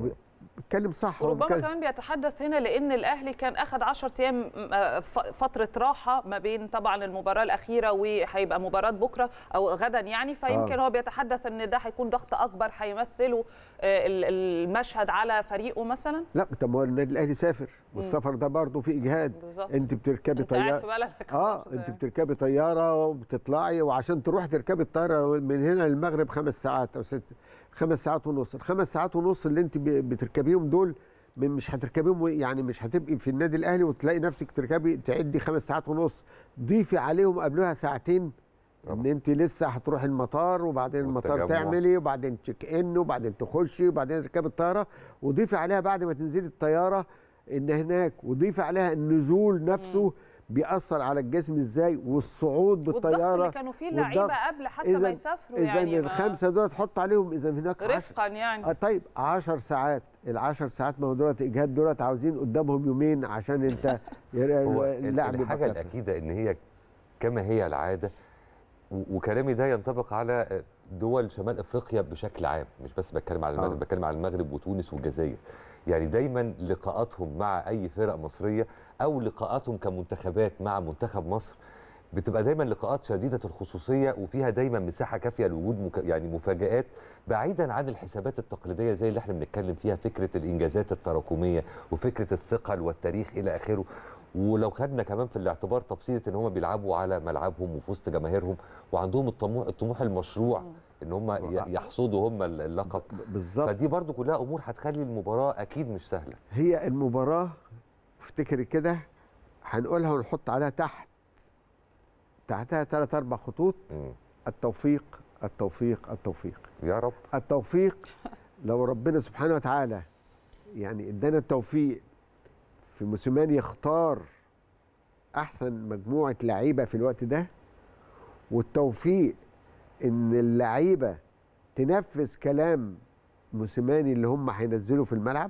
بيتكلم صح هو وربما بيتكلم- كمان بيتحدث هنا لان الاهلي كان اخذ 10 ايام آه، ف- فتره راحه ما بين طبعا المباراه الاخيره وهيبقى مباراه بكره او غدا يعني فيمكن آه. هو بيتحدث ان ده هيكون ضغط اكبر هيمثلوا آه، ال- المشهد على فريقه مثلا لا طب ما هو النادي الاهلي سافر والسفر ده برضه فيه اجهاد بالظبط. انت بتركبي انت قاعد طياره في بلدك اه انت بتركبي طياره وبتطلعي وعشان تروح تركبي الطياره من هنا للمغرب خمس ساعات او ست خمس ساعات ونص الخمس ساعات ونص اللي انت ب- بتركبيهم دول م- مش هتركبيهم يعني مش هتبقي في النادي الاهلي وتلاقي نفسك تركبي تعدي خمس ساعات ونص ضيفي عليهم قبلها ساعتين ان انت لسه هتروحي المطار وبعدين المطار والتجمع. تعملي وبعدين تشيك ان وبعدين تخشي وبعدين تركبي الطياره وضيفي عليها بعد ما تنزلي الطياره ان هناك وضيفي عليها النزول نفسه بيأثر على الجسم ازاي والصعود والضغط بالطياره اللي كانوا فيه اللعيبه والضغط. قبل حتى ما يسافروا اذا يعني ما- الخمسه دول تحط عليهم اذا هناك عشر- رفقا يعني آه طيب 10 ساعات ال10 ساعات ما هو دولت اجهاد دولت عاوزين قدامهم يومين عشان انت هو اللاعب يبقى الحاجه كافي. الاكيده ان هي كما هي العاده و- وكلامي ده ينطبق على دول شمال افريقيا بشكل عام مش بس بتكلم على المغرب آه. بتكلم على المغرب وتونس والجزائر يعني دايما لقاءاتهم مع اي فرق مصريه او لقاءاتهم كمنتخبات مع منتخب مصر بتبقى دايما لقاءات شديده الخصوصيه وفيها دايما مساحه كافيه لوجود مك... يعني مفاجات بعيدا عن الحسابات التقليديه زي اللي احنا بنتكلم فيها فكره الانجازات التراكميه وفكره الثقل والتاريخ الى اخره ولو خدنا كمان في الاعتبار تفصيله ان هم بيلعبوا على ملعبهم وفي وسط جماهيرهم وعندهم الطموح الطموح المشروع ان هم ي- يحصدوا هم اللقب بالظبط فدي برضو كلها امور هتخلي المباراه اكيد مش سهله هي المباراة افتكري كده هنقولها ونحط عليها تحت تحتها ثلاث أربع خطوط التوفيق التوفيق التوفيق يا رب التوفيق لو ربنا سبحانه وتعالى يعني ادانا التوفيق في موسيماني يختار احسن مجموعه لعيبه في الوقت ده والتوفيق ان اللعيبه تنفذ كلام موسيماني اللي هم هينزلوا في الملعب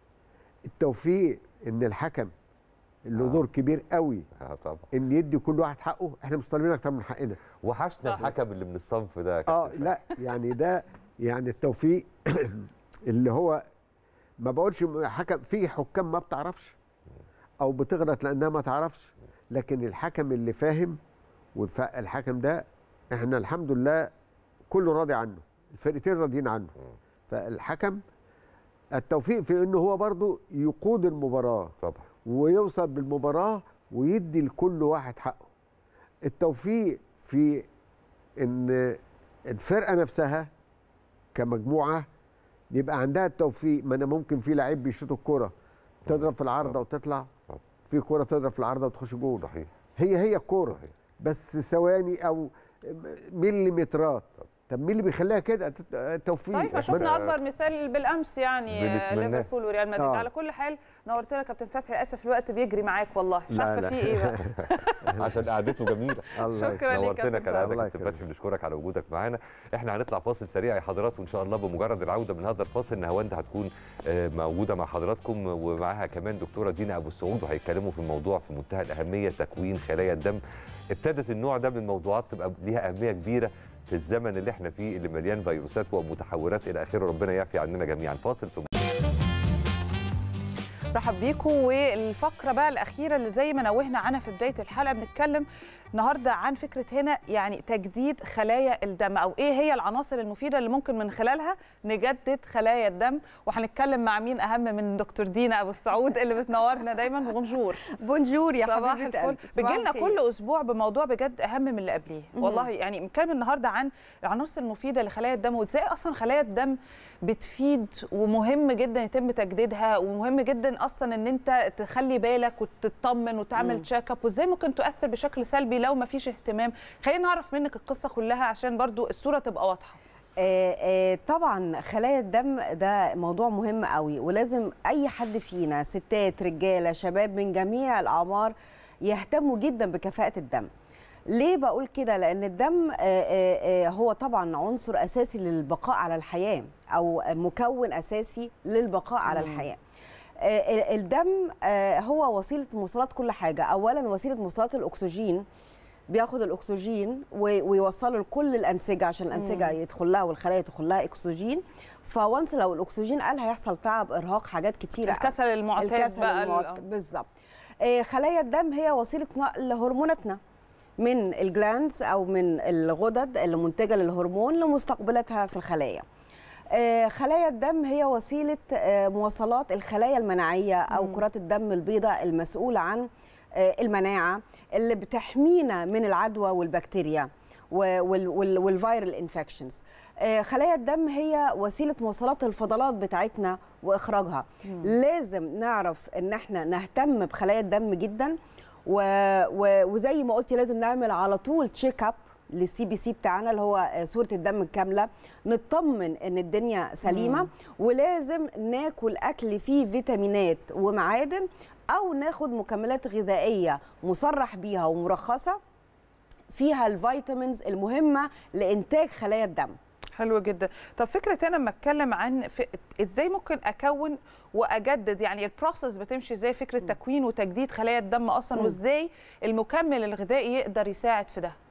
التوفيق ان الحكم اللي له دور كبير قوي اه طبعا ان يدي كل واحد حقه احنا مش طالبين اكتر من حقنا وحشنا الحكم اللي من الصنف ده يا اه كابتن لا يعني ده يعني التوفيق اللي هو ما بقولش حكم في حكام ما بتعرفش او بتغلط لانها ما تعرفش لكن الحكم اللي فاهم والحكم ده احنا الحمد لله كله راضي عنه الفرقتين راضيين عنه فالحكم التوفيق في انه هو برضو يقود المباراه طبعا ويوصل بالمباراه ويدي لكل واحد حقه التوفيق في ان الفرقه نفسها كمجموعه يبقى عندها التوفيق ما انا ممكن في لعيب بيشوط الكوره تضرب في العارضه وتطلع في كوره تضرب في العارضه وتخش جول صحيح هي هي الكوره بس ثواني او مليمترات طب مين اللي بيخليها كده توفيق صحيح ما شفنا اكبر مثال بالامس يعني بنتمناه. ليفربول وريال مدريد آه. على كل حال نورتنا كابتن فتحي للاسف الوقت بيجري معاك والله مش لا، عارفه لا. في ايه بقى عشان قعدته جميله الله شكراً ليك نورتنا كابتن كالعاده الله كابتن فتحي بنشكرك على وجودك معانا احنا هنطلع فاصل سريع يا حضرات وان شاء الله بمجرد العوده من هذا الفاصل نهاوند هتكون آه، موجوده مع حضراتكم ومعاها كمان دكتوره دينا ابو السعود وهيتكلموا في موضوع في منتهى الاهميه تكوين خلايا الدم ابتدت النوع ده من الموضوعات تبقى ليها اهميه كبيره في الزمن اللي احنا فيه اللي مليان فيروسات ومتحورات الى اخره ربنا يعفي عننا جميعا فاصل ثم رحب بيكم والفقره بقى الاخيره اللي زي ما نوهنا عنها في بدايه الحلقه بنتكلم النهارده عن فكره هنا يعني تجديد خلايا الدم او ايه هي العناصر المفيده اللي ممكن من خلالها نجدد خلايا الدم وهنتكلم مع مين اهم من دكتور دينا ابو السعود اللي بتنورنا دايما بونجور بونجور يا صباح حبيبه الفل قلبي صباح بيجي لنا الخير. كل اسبوع بموضوع بجد اهم من اللي قبليه مهم. والله يعني بنتكلم النهارده عن العناصر المفيده لخلايا الدم وازاي اصلا خلايا الدم بتفيد ومهم جدا يتم تجديدها ومهم جدا اصلا ان انت تخلي بالك وتطمن وتعمل مم. تشيك اب وازاي ممكن تؤثر بشكل سلبي لو ما فيش اهتمام خلينا نعرف منك القصه كلها عشان برضو الصوره تبقى واضحه آه، آه، طبعا خلايا الدم ده موضوع مهم قوي ولازم اي حد فينا ستات رجاله شباب من جميع الاعمار يهتموا جدا بكفاءه الدم ليه بقول كده لان الدم آه، آه، آه، هو طبعا عنصر اساسي للبقاء على الحياه او مكون اساسي للبقاء على مم. الحياه آه، ال- الدم آه، هو وسيله مواصلات كل حاجه اولا وسيله مواصلات الاكسجين بياخد الاكسجين و- ويوصله لكل الانسجه عشان الانسجه مم. يدخل لها والخلايا تدخل لها اكسجين فوانس لو الاكسجين قل هيحصل تعب ارهاق حاجات كتيره الكسل المعتاد الكسل بقى ال- المعت... بالظبط آه، خلايا الدم هي وسيله نقل هرموناتنا من الجلاندز او من الغدد اللي منتجه للهرمون لمستقبلاتها في الخلايا آه، خلايا الدم هي وسيله آه، مواصلات الخلايا المناعيه او مم. كرات الدم البيضاء المسؤوله عن آه، المناعه اللي بتحمينا من العدوى والبكتيريا والفيرال انفكشنز خلايا الدم هي وسيله مواصلات الفضلات بتاعتنا واخراجها مم. لازم نعرف ان احنا نهتم بخلايا الدم جدا و... و... وزي ما قلتي لازم نعمل على طول تشيك اب للسي بي سي بتاعنا اللي هو آه، صوره الدم الكامله نطمن ان الدنيا سليمه مم. ولازم ناكل اكل فيه فيتامينات ومعادن او ناخد مكملات غذائيه مصرح بيها ومرخصه فيها الفيتامينز المهمه لانتاج خلايا الدم حلو جدا طب فكره انا لما اتكلم عن ف... ازاي ممكن اكون واجدد يعني البروسيس بتمشي ازاي فكره تكوين وتجديد خلايا الدم اصلا مم. وازاي المكمل الغذائي يقدر يساعد في ده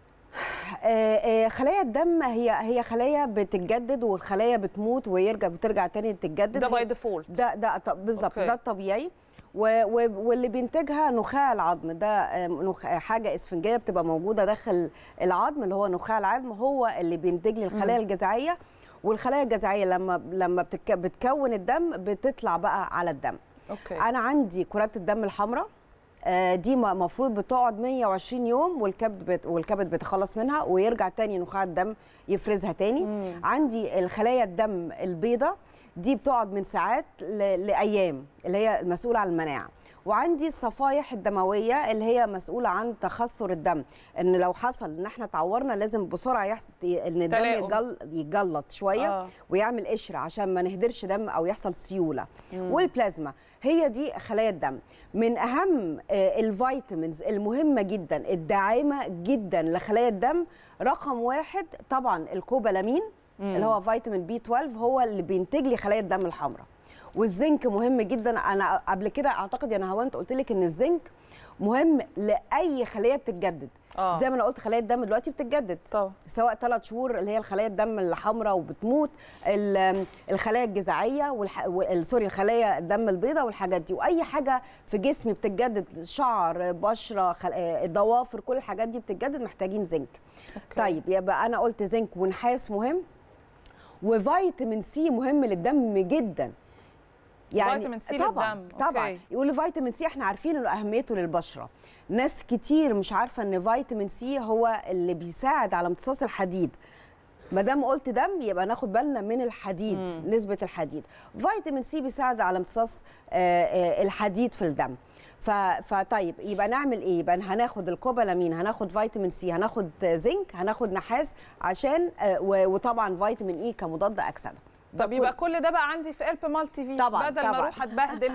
آه، آه، خلايا الدم هي هي خلايا بتتجدد والخلايا بتموت ويرجع بترجع تاني تتجدد ده هي- by default. ده ده ط- بالظبط أوكي. ده الطبيعي و- و- واللي بينتجها نخاع العظم ده آه، نخ- حاجه اسفنجيه بتبقى موجوده داخل العظم اللي هو نخاع العظم هو اللي بينتج لي الخلايا مم. الجذعيه والخلايا الجذعيه لما لما بتك- بتكون الدم بتطلع بقى على الدم اوكي انا عندي كرات الدم الحمراء آه، دي المفروض بتقعد 120 يوم والكبد بت... والكبد بيتخلص منها ويرجع تاني نخاع الدم يفرزها تاني مم. عندي الخلايا الدم البيضاء دي بتقعد من ساعات ل... لايام اللي هي المسؤوله عن المناعه وعندي الصفائح الدمويه اللي هي مسؤوله عن تخثر الدم ان لو حصل ان احنا تعورنا لازم بسرعه يحصل ان الدم تلاؤم. يتجل... يتجلط شويه آه. ويعمل قشره عشان ما نهدرش دم او يحصل سيوله مم. والبلازما هي دي خلايا الدم من اهم آه، الفيتامينز المهمه جدا الداعمه جدا لخلايا الدم رقم واحد طبعا الكوبالامين مم. اللي هو فيتامين بي 12 هو اللي بينتج لي خلايا الدم الحمراء والزنك مهم جدا انا قبل كده اعتقد يا نهاوند قلت لك ان الزنك مهم لاي خليه بتتجدد آه. زي ما انا قلت خلايا الدم دلوقتي بتتجدد طبعا سواء ثلاث شهور اللي هي الخلايا الدم الحمراء وبتموت ال- الخلايا الجذعيه والح... وال- سوري الخلايا الدم البيضاء والحاجات دي واي حاجه في جسمي بتتجدد شعر بشره خل... آه، ضوافر كل الحاجات دي بتتجدد محتاجين زنك أوكي. طيب يبقى انا قلت زنك ونحاس مهم وفيتامين سي مهم للدم جدا فيتامين سي طبعا للدم، طبعا أوكي. يقول لي فيتامين سي احنا عارفين انه اهميته للبشره ناس كتير مش عارفه ان فيتامين سي هو اللي بيساعد على امتصاص الحديد ما دام قلت دم يبقى ناخد بالنا من الحديد مم. نسبه الحديد فيتامين سي بيساعد على امتصاص آه، آه، الحديد في الدم ف... فطيب يبقى نعمل ايه يبقى هناخد الكوبالامين هناخد فيتامين سي هناخد زنك هناخد نحاس عشان آه، و- وطبعا فيتامين اي كمضاد اكسده ده طب يبقى كل- كل ده بقى عندي في قلب مالتي في طبعاً، بدل ما طبعاً. اروح اتبهدل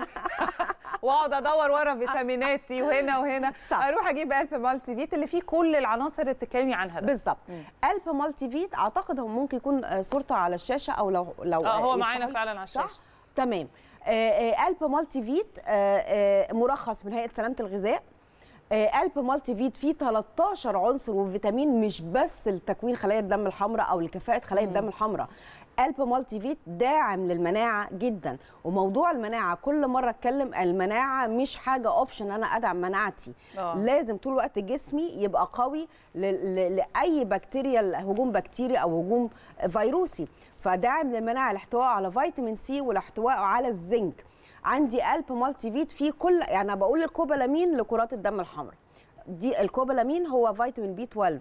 واقعد ادور ورا فيتاميناتي وهنا وهنا صح. اروح اجيب قلب مالتي فيت اللي فيه كل العناصر اللي بتتكلمي عنها ده بالظبط مم. قلب مالتي فيت اعتقد هو ممكن يكون آه، صورته على الشاشه او لو لو اه هو يفتح معانا لي. فعلا على صح؟ الشاشه تمام آه، آه، قلب مالتي فيت آه، آه، مرخص من هيئه سلامه الغذاء آه، قلب مالتي فيت فيه 13 عنصر وفيتامين مش بس لتكوين خلايا الدم الحمراء او لكفاءه خلايا الدم الحمراء قلب مالتي فيت داعم للمناعه جدا وموضوع المناعه كل مره اتكلم المناعه مش حاجه اوبشن انا ادعم مناعتي آه. لازم طول الوقت جسمي يبقى قوي ل- ل- لاي بكتيريا هجوم بكتيري او هجوم فيروسي فداعم للمناعه الاحتواء على فيتامين سي والاحتواء على الزنك عندي قلب مالتي فيت فيه كل يعني أنا بقول الكوبالامين لكرات الدم الحمراء دي الكوبالامين هو فيتامين بي 12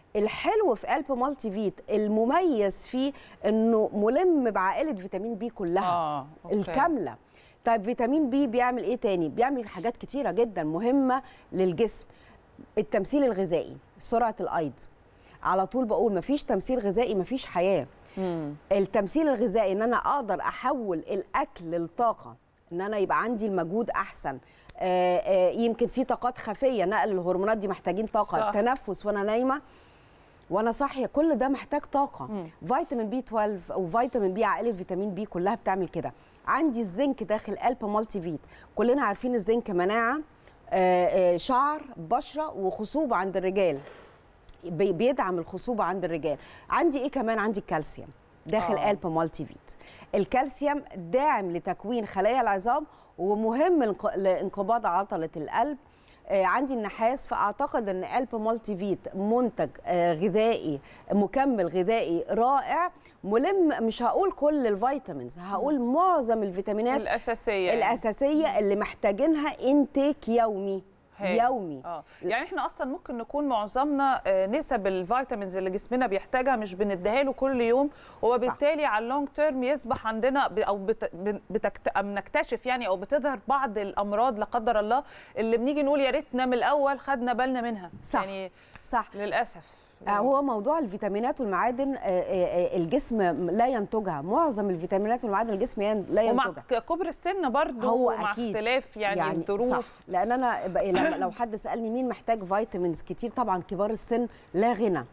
الحلو في قلب مالتي فيت المميز فيه انه ملم بعائله فيتامين بي كلها اه أوكي. الكامله طيب فيتامين بي بيعمل ايه تاني بيعمل حاجات كتيره جدا مهمه للجسم التمثيل الغذائي سرعه الايض على طول بقول مفيش تمثيل غذائي مفيش حياه مم. التمثيل الغذائي ان انا اقدر احول الاكل للطاقه ان انا يبقى عندي المجهود احسن آه، آه، يمكن في طاقات خفيه نقل الهرمونات دي محتاجين طاقه صح. التنفس وانا نايمه وانا صاحيه كل ده محتاج طاقه مم. فيتامين بي 12 او فيتامين بي عائله فيتامين بي كلها بتعمل كده عندي الزنك داخل قلب مالتي فيت كلنا عارفين الزنك مناعه آه، آه، شعر بشره وخصوبه عند الرجال بي- بيدعم الخصوبه عند الرجال عندي ايه كمان عندي الكالسيوم داخل آه. قلب مالتي فيت الكالسيوم داعم لتكوين خلايا العظام ومهم لانق- لانقباض عضله القلب آه، عندي النحاس فاعتقد ان قلب مالتي فيت منتج آه، غذائي مكمل غذائي رائع ملم مش هقول كل الفيتامينز هقول معظم الفيتامينات الاساسيه يعني. الاساسيه اللي محتاجينها انتيك يومي هاي. يومي اه يعني احنا اصلا ممكن نكون معظمنا آه، نسب الفيتامينز اللي جسمنا بيحتاجها مش بنديها له كل يوم وبالتالي على اللونج تيرم يصبح عندنا ب- او بت... بن- بتكت... أم نكتشف يعني او بتظهر بعض الامراض لا قدر الله اللي بنيجي نقول يا ريتنا من الاول خدنا بالنا منها صح. يعني صح للاسف آه، هو موضوع الفيتامينات والمعادن آه، آه، آه، الجسم لا ينتجها معظم الفيتامينات والمعادن الجسم ين- لا ومع ينتجها ك- كبر السن برضه هو ومع أكيد. اختلاف يعني, يعني الظروف صح لان انا ب- لما- لو حد سالني مين محتاج فيتامينز كتير طبعا كبار السن لا غنى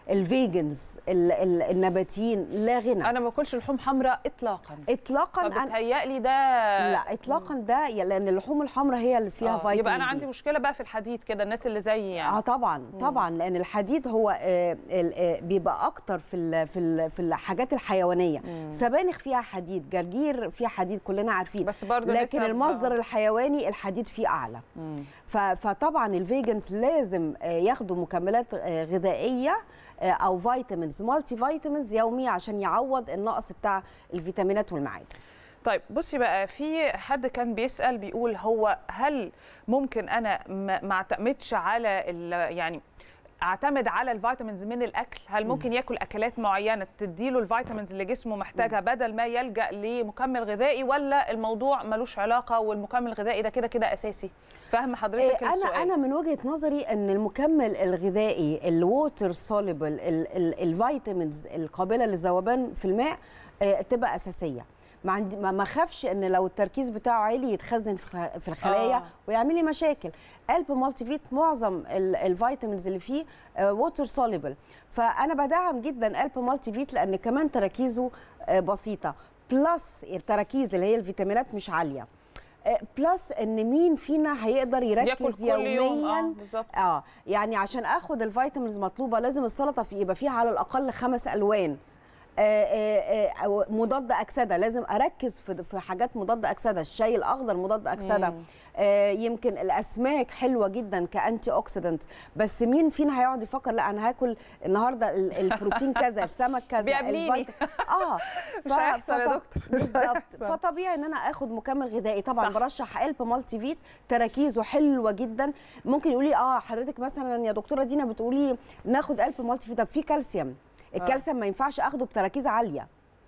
الفيجنز ال- ال- النباتيين لا غنى انا ما باكلش لحوم حمراء اطلاقا اطلاقا أنا- فبتهيألي ده لا اطلاقا ده يا- لان اللحوم الحمراء هي اللي فيها آه، فيتامين يبقى انا بي. عندي مشكله بقى في الحديد كده الناس اللي زيي يعني اه طبعا طبعا لان الحديد هو آه، ال- آه، بيبقى اكتر في ال في ال في الحاجات الحيوانيه سبانخ فيها حديد جرجير فيها حديد كلنا عارفين بس برضه لكن نسب- المصدر الحيواني الحديد فيه اعلى ف- فطبعا الفيجنز لازم آه، ياخدوا مكملات آه، غذائيه آه، او فيتامينز مالتي فيتامينز يوميا عشان يعوض النقص بتاع الفيتامينات والمعادن طيب بصي بقى في حد كان بيسأل بيقول هو هل ممكن انا ما ما اعتمدش على ال- يعني اعتمد على الفيتامينز من الاكل هل ممكن ياكل اكلات معينه تديله الفيتامينز اللي جسمه محتاجها بدل ما يلجا لمكمل غذائي ولا الموضوع ملوش علاقه والمكمل الغذائي ده كده كده اساسي فاهم حضرتك إيه، السؤال انا انا من وجهه نظري ان المكمل الغذائي الووتر سوليبل الفيتامينز القابله للذوبان في الماء آه، تبقى اساسيه ما عندي ما ما اخافش ان لو التركيز بتاعه عالي يتخزن في الخ- في الخلايا آه. آه. ويعمل لي مشاكل قلب مالتي فيت معظم ال- الفيتامينز اللي فيه ووتر سوليبل فانا بدعم جدا قلب مالتي فيت لان كمان تراكيزه آه، بسيطه بلس التراكيز اللي هي الفيتامينات مش عاليه آه، بلس ان مين فينا هيقدر ياكل يركز كل يوم يوميا اه بالظبط اه يعني عشان اخد الفيتامينز مطلوبه لازم السلطه في يبقى فيها على الاقل خمس الوان آه، آه، آه، أو مضاد اكسده لازم اركز في في حاجات مضاد اكسده الشاي الاخضر مضاد اكسده مم. آه، يمكن الاسماك حلوه جدا كانتي اوكسيدنت بس مين فينا هيقعد يفكر لا انا هاكل النهارده ال- البروتين كذا السمك كذا بيقابليني. الفيت- اه مش هيحصل يا فط- دكتور. مش بالظبط هيحصل. فطبيعي ان انا اخد مكمل غذائي طبعا صح. برشح قلب مالتي فيت تراكيزه حلوه جدا ممكن يقولي اه حضرتك مثلا يا دكتوره دينا بتقولي ناخد قلب مالتي فيت طب في كالسيوم الكالسيوم ما ينفعش اخده بتراكيز عاليه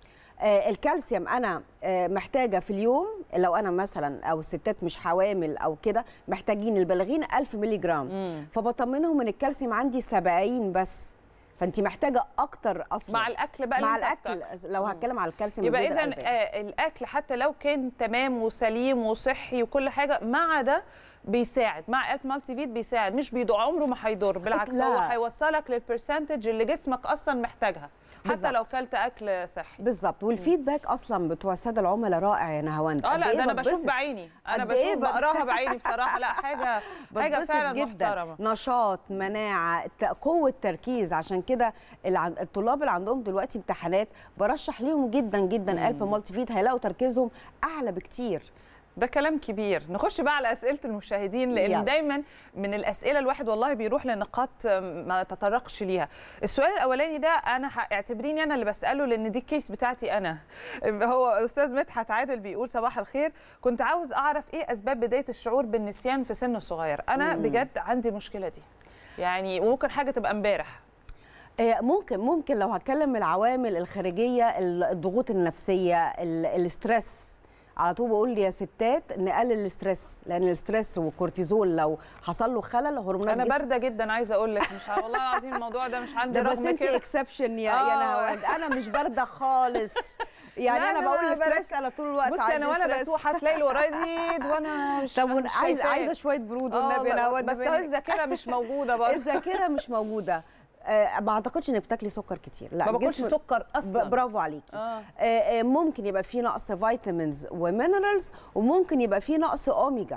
آه الكالسيوم انا آه محتاجه في اليوم لو انا مثلا او الستات مش حوامل او كده محتاجين البالغين 1000 مللي جرام مم. فبطمنهم ان الكالسيوم عندي 70 بس فانت محتاجه اكتر اصلا مع الاكل بقى اللي مع انت الاكل بتاكله. لو هتكلم على الكالسيوم يبقى البيضاء اذا أو آه الاكل حتى لو كان تمام وسليم وصحي وكل حاجه مع ده بيساعد مع قلب مالتي فيت بيساعد مش بيدو عمره ما هيضر بالعكس لا. هو هيوصلك للبرسنتج اللي جسمك اصلا محتاجها حتى بالظبط. لو كلت اكل صحي بالظبط والفيدباك اصلا بتوع الساده العملاء رائع يا نهاوند اه قد لا إيه ده انا بشوف بتبسط. بعيني انا قد إيه بشوف بت- بقراها بعيني بصراحه لا حاجه حاجه بتبسط فعلا جدا محترمه نشاط مناعه ت- قوه تركيز عشان كده الع- الطلاب اللي عندهم دلوقتي امتحانات برشح ليهم جدا جدا قلب مالتي فيت هيلاقوا تركيزهم اعلى بكتير ده كلام كبير نخش بقى على اسئله المشاهدين لان يلا. دايما من الاسئله الواحد والله بيروح لنقاط ما تطرقش ليها السؤال الاولاني ده انا ه- اعتبريني انا اللي بساله لان دي الكيس بتاعتي انا هو استاذ مدحت عادل بيقول صباح الخير كنت عاوز اعرف ايه اسباب بدايه الشعور بالنسيان في سن صغير انا مم. بجد عندي المشكله دي يعني وممكن حاجه تبقى امبارح آه، ممكن ممكن لو هتكلم من العوامل الخارجيه ال- الضغوط النفسيه ال- الاسترس على طول بقول يا ستات نقلل الاسترس لان الاسترس والكورتيزول لو حصل له خلل هرمونات انا جسم- بارده جدا عايزه اقول لك مش ع- والله العظيم الموضوع ده مش عندي ده بس رغم انت كده اكسبشن يا يا آه. نهاوند انا مش بارده خالص يعني لا، انا لا، بقول لا، الاسترس بس- انا طول الوقت بصي عندي انا وانا ستريس. بسوق هتلاقي اللي ورايا يزيد وانا مش طب مش عايزه شايفاه. عايزه شويه برود آه، والنبي انا هود بس هو الذاكره مش موجوده برضه الذاكره مش موجوده آه، ما اعتقدش انك بتاكلي سكر كتير لا ما باكلش الجسم- سكر اصلا ب- برافو عليكي اه آه، آه، ممكن يبقى في نقص فيتامينز ومينرالز وممكن يبقى في نقص اوميجا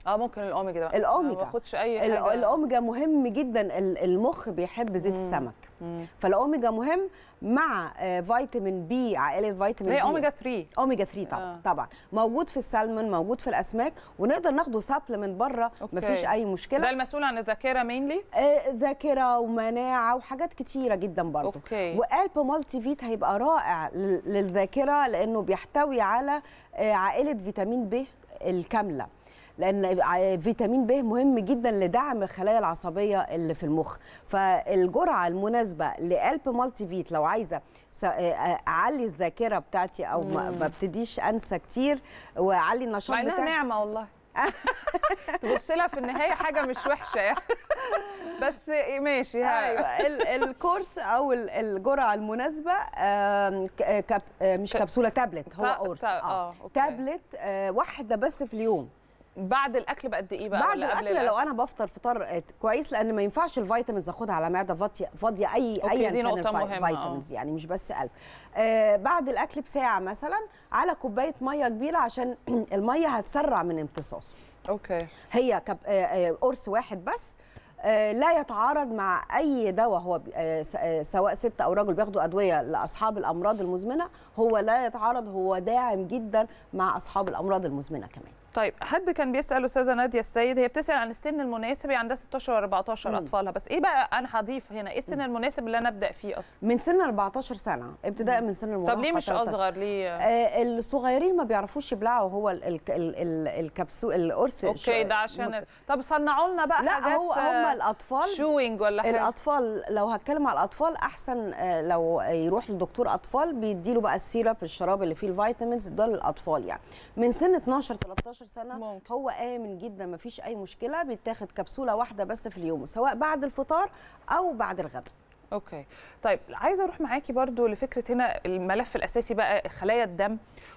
اه ممكن الاوميجا ده بقى. الاوميجا ما باخدش اي ال- حاجه الاوميجا مهم جدا ال- المخ بيحب زيت مم. السمك مم. فالاوميجا مهم مع آه، فيتامين بي عائله فيتامين هي بي اوميجا 3 اوميجا 3 طبعا آه. آه. طبعا موجود في السلمون موجود في الاسماك ونقدر ناخده سبلمنت بره أوكي. مفيش اي ده مشكله المسؤول عن الذاكره مينلي آه، ذاكره ومناعه وحاجات كتيره جدا برضه أوكي. وقلب مالتي فيت هيبقى رائع لل- للذاكره لانه بيحتوي على آه، عائله فيتامين ب الكامله لان ع- فيتامين ب مهم جدا لدعم الخلايا العصبيه اللي في المخ فالجرعه المناسبه لقلب مالتي فيت لو عايزه س- آه، اعلي الذاكره بتاعتي او ما مم. ما ابتديش انسى كتير واعلي النشاط مع انها بتاعي نعمه والله تبص لها في النهايه حاجه مش وحشه يعني بس ماشي ها. ايوه ال- الكورس او ال- الجرعه المناسبه آم، ك- آه، كاب آه، مش ك- كبسوله تابلت هو تا- قرص تا- آه، أوكي. تابلت آه، واحده بس في اليوم بعد الاكل بقد ايه بقى بعد ولا قبل الاكل لو انا بفطر فطار آه، كويس لان ما ينفعش الفيتامينز اخدها على معده فاضيه فاضيه اي أوكي، اي دي نقطة مهمة، آه. فيتامينز يعني مش بس قلب آه بعد الاكل بساعه مثلا على كوبايه ميه كبيره عشان الميه هتسرع من امتصاصه اوكي هي كب... آه، آه، قرص واحد بس آه، لا يتعارض مع اي دواء هو بي- آه، س- آه، سواء ست او راجل بياخدوا ادويه لاصحاب الامراض المزمنه هو لا يتعارض هو داعم جدا مع اصحاب الامراض المزمنه كمان طيب حد كان بيسال استاذه ناديه السيد هي بتسال عن السن المناسب هي عندها 16 و14 مم. اطفالها بس ايه بقى انا هضيف هنا ايه السن المناسب اللي انا ابدا فيه اصلا من سن 14 سنه ابتداء من سن المراهقه طب ليه مش 13. اصغر ليه آه الصغيرين ما بيعرفوش يبلعوا هو ال- ال- ال- ال- الكبسول القرص اوكي شو- ده عشان طب صنعوا لنا بقى لا حاجات هو هم الاطفال شوينج ولا حاجه الاطفال لو هتكلم على الاطفال احسن آه، لو يروح لدكتور اطفال بيديله بقى السيرب الشراب اللي فيه الفيتامينز ده للاطفال يعني من سن 12 13 سنه ممكن. هو امن جدا ما فيش اي مشكله بيتاخد كبسوله واحده بس في اليوم سواء بعد الفطار او بعد الغداء اوكي طيب عايزه اروح معاكي برضو لفكره هنا الملف الاساسي بقى خلايا الدم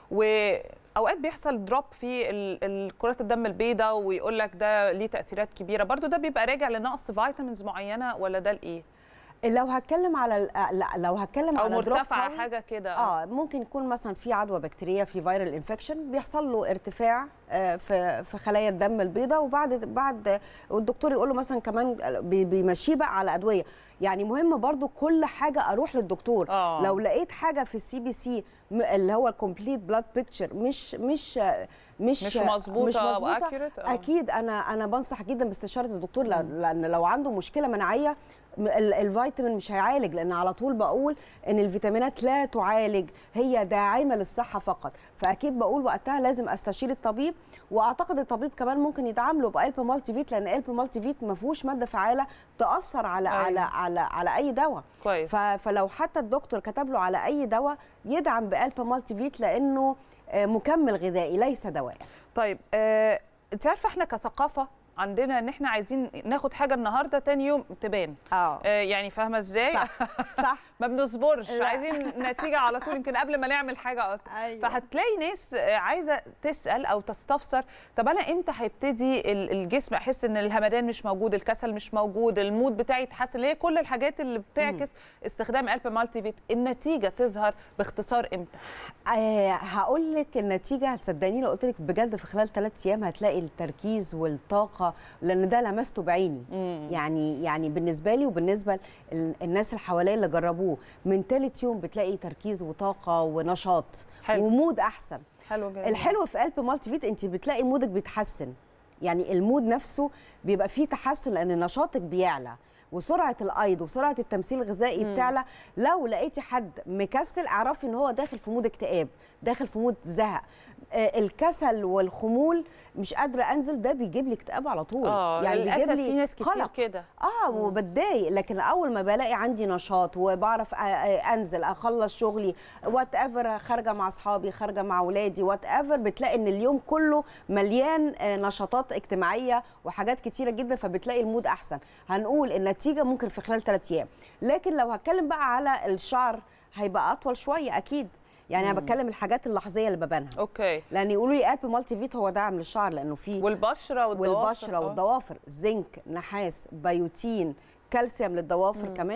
واوقات بيحصل دروب في ال- ال- كرات الدم البيضاء ويقول لك ده ليه تاثيرات كبيره برضو ده بيبقى راجع لنقص فيتامينز معينه ولا ده لايه لو هتكلم على ال- لا لو هتكلم او على drop مرتفعه قوي، حاجه كده اه ممكن يكون مثلا في عدوى بكتيريه في فيرال انفكشن بيحصل له ارتفاع آه، في في خلايا الدم البيضاء وبعد بعد والدكتور يقول له مثلا كمان بي- بيمشيه بقى على ادويه يعني مهم برضو كل حاجه اروح للدكتور آه. لو لقيت حاجه في السي بي سي اللي هو الكومبليت بلاد بيكتشر مش مش مش مش مظبوطة مش أو مظبوطة accurate، آه. اكيد انا انا بنصح جدا باستشاره الدكتور لأ- لان لو عنده مشكله مناعيه م- ال- الفيتامين مش هيعالج لان على طول بقول ان الفيتامينات لا تعالج هي داعمه للصحه فقط فاكيد بقول وقتها لازم استشير الطبيب واعتقد الطبيب كمان ممكن يدعم له بقلب مالتي فيت لان قلب مالتي فيت ما فيهوش ماده فعاله تاثر على أيوة. على على على اي دواء كويس ف- فلو حتى الدكتور كتب له على اي دواء يدعم بقلب مالتي فيت لانه آه، مكمل غذائي ليس دواء طيب آه، انت عارفه احنا كثقافه عندنا ان احنا عايزين ناخد حاجه النهارده تاني يوم تبان اه آه، يعني فاهمه ازاي صح صح ما بنصبرش لا. عايزين نتيجه على طول يمكن قبل ما نعمل حاجه اصلا أيوة. فهتلاقي ناس آه، عايزه تسال او تستفسر طب انا امتى هيبتدي ال- الجسم احس ان الهمدان مش موجود الكسل مش موجود المود بتاعي يتحسن اللي هي كل الحاجات اللي بتعكس استخدام قلب مالتي فيت النتيجه تظهر باختصار امتى آه هقول لك النتيجه هتصدقيني لو قلت لك بجد في خلال ثلاث ايام هتلاقي التركيز والطاقه لان ده لمسته بعيني مم. يعني يعني بالنسبه لي وبالنسبه للناس اللي حواليا اللي جربوه من ثالث يوم بتلاقي تركيز وطاقه ونشاط حلو. ومود احسن حلو جدا الحلو في قلب مالتي فيت انت بتلاقي مودك بيتحسن يعني المود نفسه بيبقى فيه تحسن لان نشاطك بيعلى وسرعه الايض وسرعه التمثيل الغذائي مم. بتعلى لو لقيتي حد مكسل اعرفي ان هو داخل في مود اكتئاب داخل في مود زهق آه، الكسل والخمول مش قادره انزل ده بيجيب لي اكتئاب على طول اه يعني للاسف بيجيب لي في ناس كتير قلق. كده اه وبتضايق لكن اول ما بلاقي عندي نشاط وبعرف أ- أ- انزل اخلص شغلي وات ايفر خارجه مع اصحابي خارجه مع اولادي وات ايفر بتلاقي ان اليوم كله مليان آه، نشاطات اجتماعيه وحاجات كتيره جدا فبتلاقي المود احسن هنقول النتيجه ممكن في خلال ثلاث ايام لكن لو هتكلم بقى على الشعر هيبقى اطول شويه اكيد يعني انا مم. بتكلم الحاجات اللحظيه اللي ببانها اوكي لان يقولوا لي قلب مالتي فيت هو داعم للشعر لانه فيه والبشره والضوافر والبشره آه. والضوافر زنك نحاس بيوتين كالسيوم للضوافر مم. كمان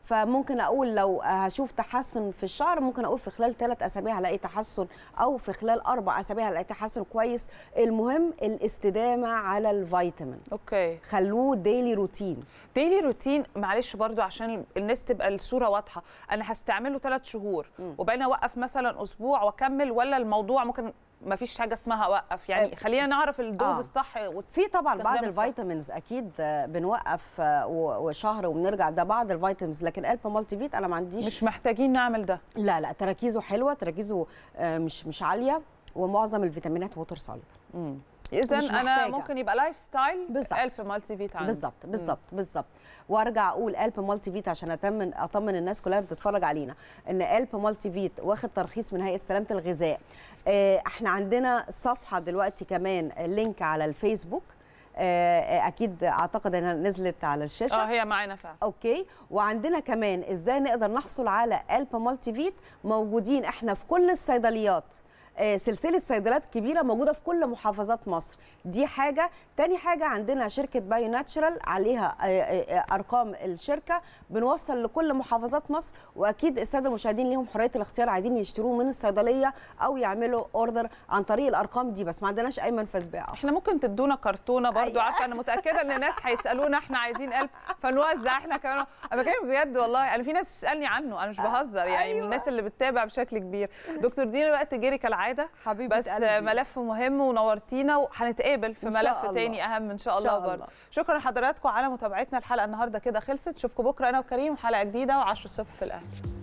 فممكن اقول لو هشوف تحسن في الشعر ممكن اقول في خلال ثلاث اسابيع هلاقي تحسن او في خلال اربع اسابيع هلاقي تحسن كويس المهم الاستدامه على الفيتامين اوكي خلوه ديلي روتين ديلي روتين معلش برضو عشان الناس تبقى الصوره واضحه انا هستعمله ثلاث شهور وبعدين اوقف مثلا اسبوع واكمل ولا الموضوع ممكن ما فيش حاجه اسمها اوقف يعني خلينا نعرف الدوز آه. الصح في طبعا بعض واستخدام الصح. الفيتامينز اكيد آه، بنوقف آه، و- وشهر وبنرجع ده بعض الفيتامينز لكن الب مالتي فيت انا ما عنديش مش محتاجين نعمل ده لا لا تركيزه حلوه تركيزه آه، مش مش عاليه ومعظم الفيتامينات ووتر سوليبل اذا مش انا محتاجة. ممكن يبقى لايف ستايل بالظبط. الف مالتي فيت عندي بالظبط بالظبط بالظبط وارجع اقول الب مالتي فيت عشان اطمن اطمن الناس كلها بتتفرج علينا ان الب مالتي فيت واخد ترخيص من هيئه سلامه الغذاء آه، احنا عندنا صفحه دلوقتي كمان آه، لينك على الفيسبوك آه، آه، اكيد اعتقد انها نزلت على الشاشه اه هي معانا فعلا اوكي وعندنا كمان ازاي نقدر نحصل على الب مالتي فيت موجودين احنا في كل الصيدليات آه، سلسله صيدليات كبيره موجوده في كل محافظات مصر دي حاجه تاني حاجه عندنا شركه بايو ناتشرال عليها آه، آه، آه، ارقام الشركه بنوصل لكل محافظات مصر واكيد الساده المشاهدين ليهم حريه الاختيار عايزين يشتروه من الصيدليه او يعملوا اوردر عن طريق الارقام دي بس ما عندناش اي منفذ بيع احنا ممكن تدونا كرتونه برضو عارفه انا متاكده ان الناس هيسالونا احنا عايزين قلب فنوزع احنا كمان انا بكلمك بجد والله انا في ناس بتسالني عنه انا مش بهزر يعني من الناس اللي بتتابع بشكل كبير دكتور دينا الوقت جري كالعاده حبيبه بس قلبي. ملف مهم ونورتينا وهنتقابل في إن شاء ملف الله. تاني اهم ان شاء إن شاء الله برضه الله. شكرا لحضراتكم على متابعتنا الحلقه النهارده كده خلصت اشوفكم بكره انا وكريم حلقه جديده و10 الصبح في الاهلي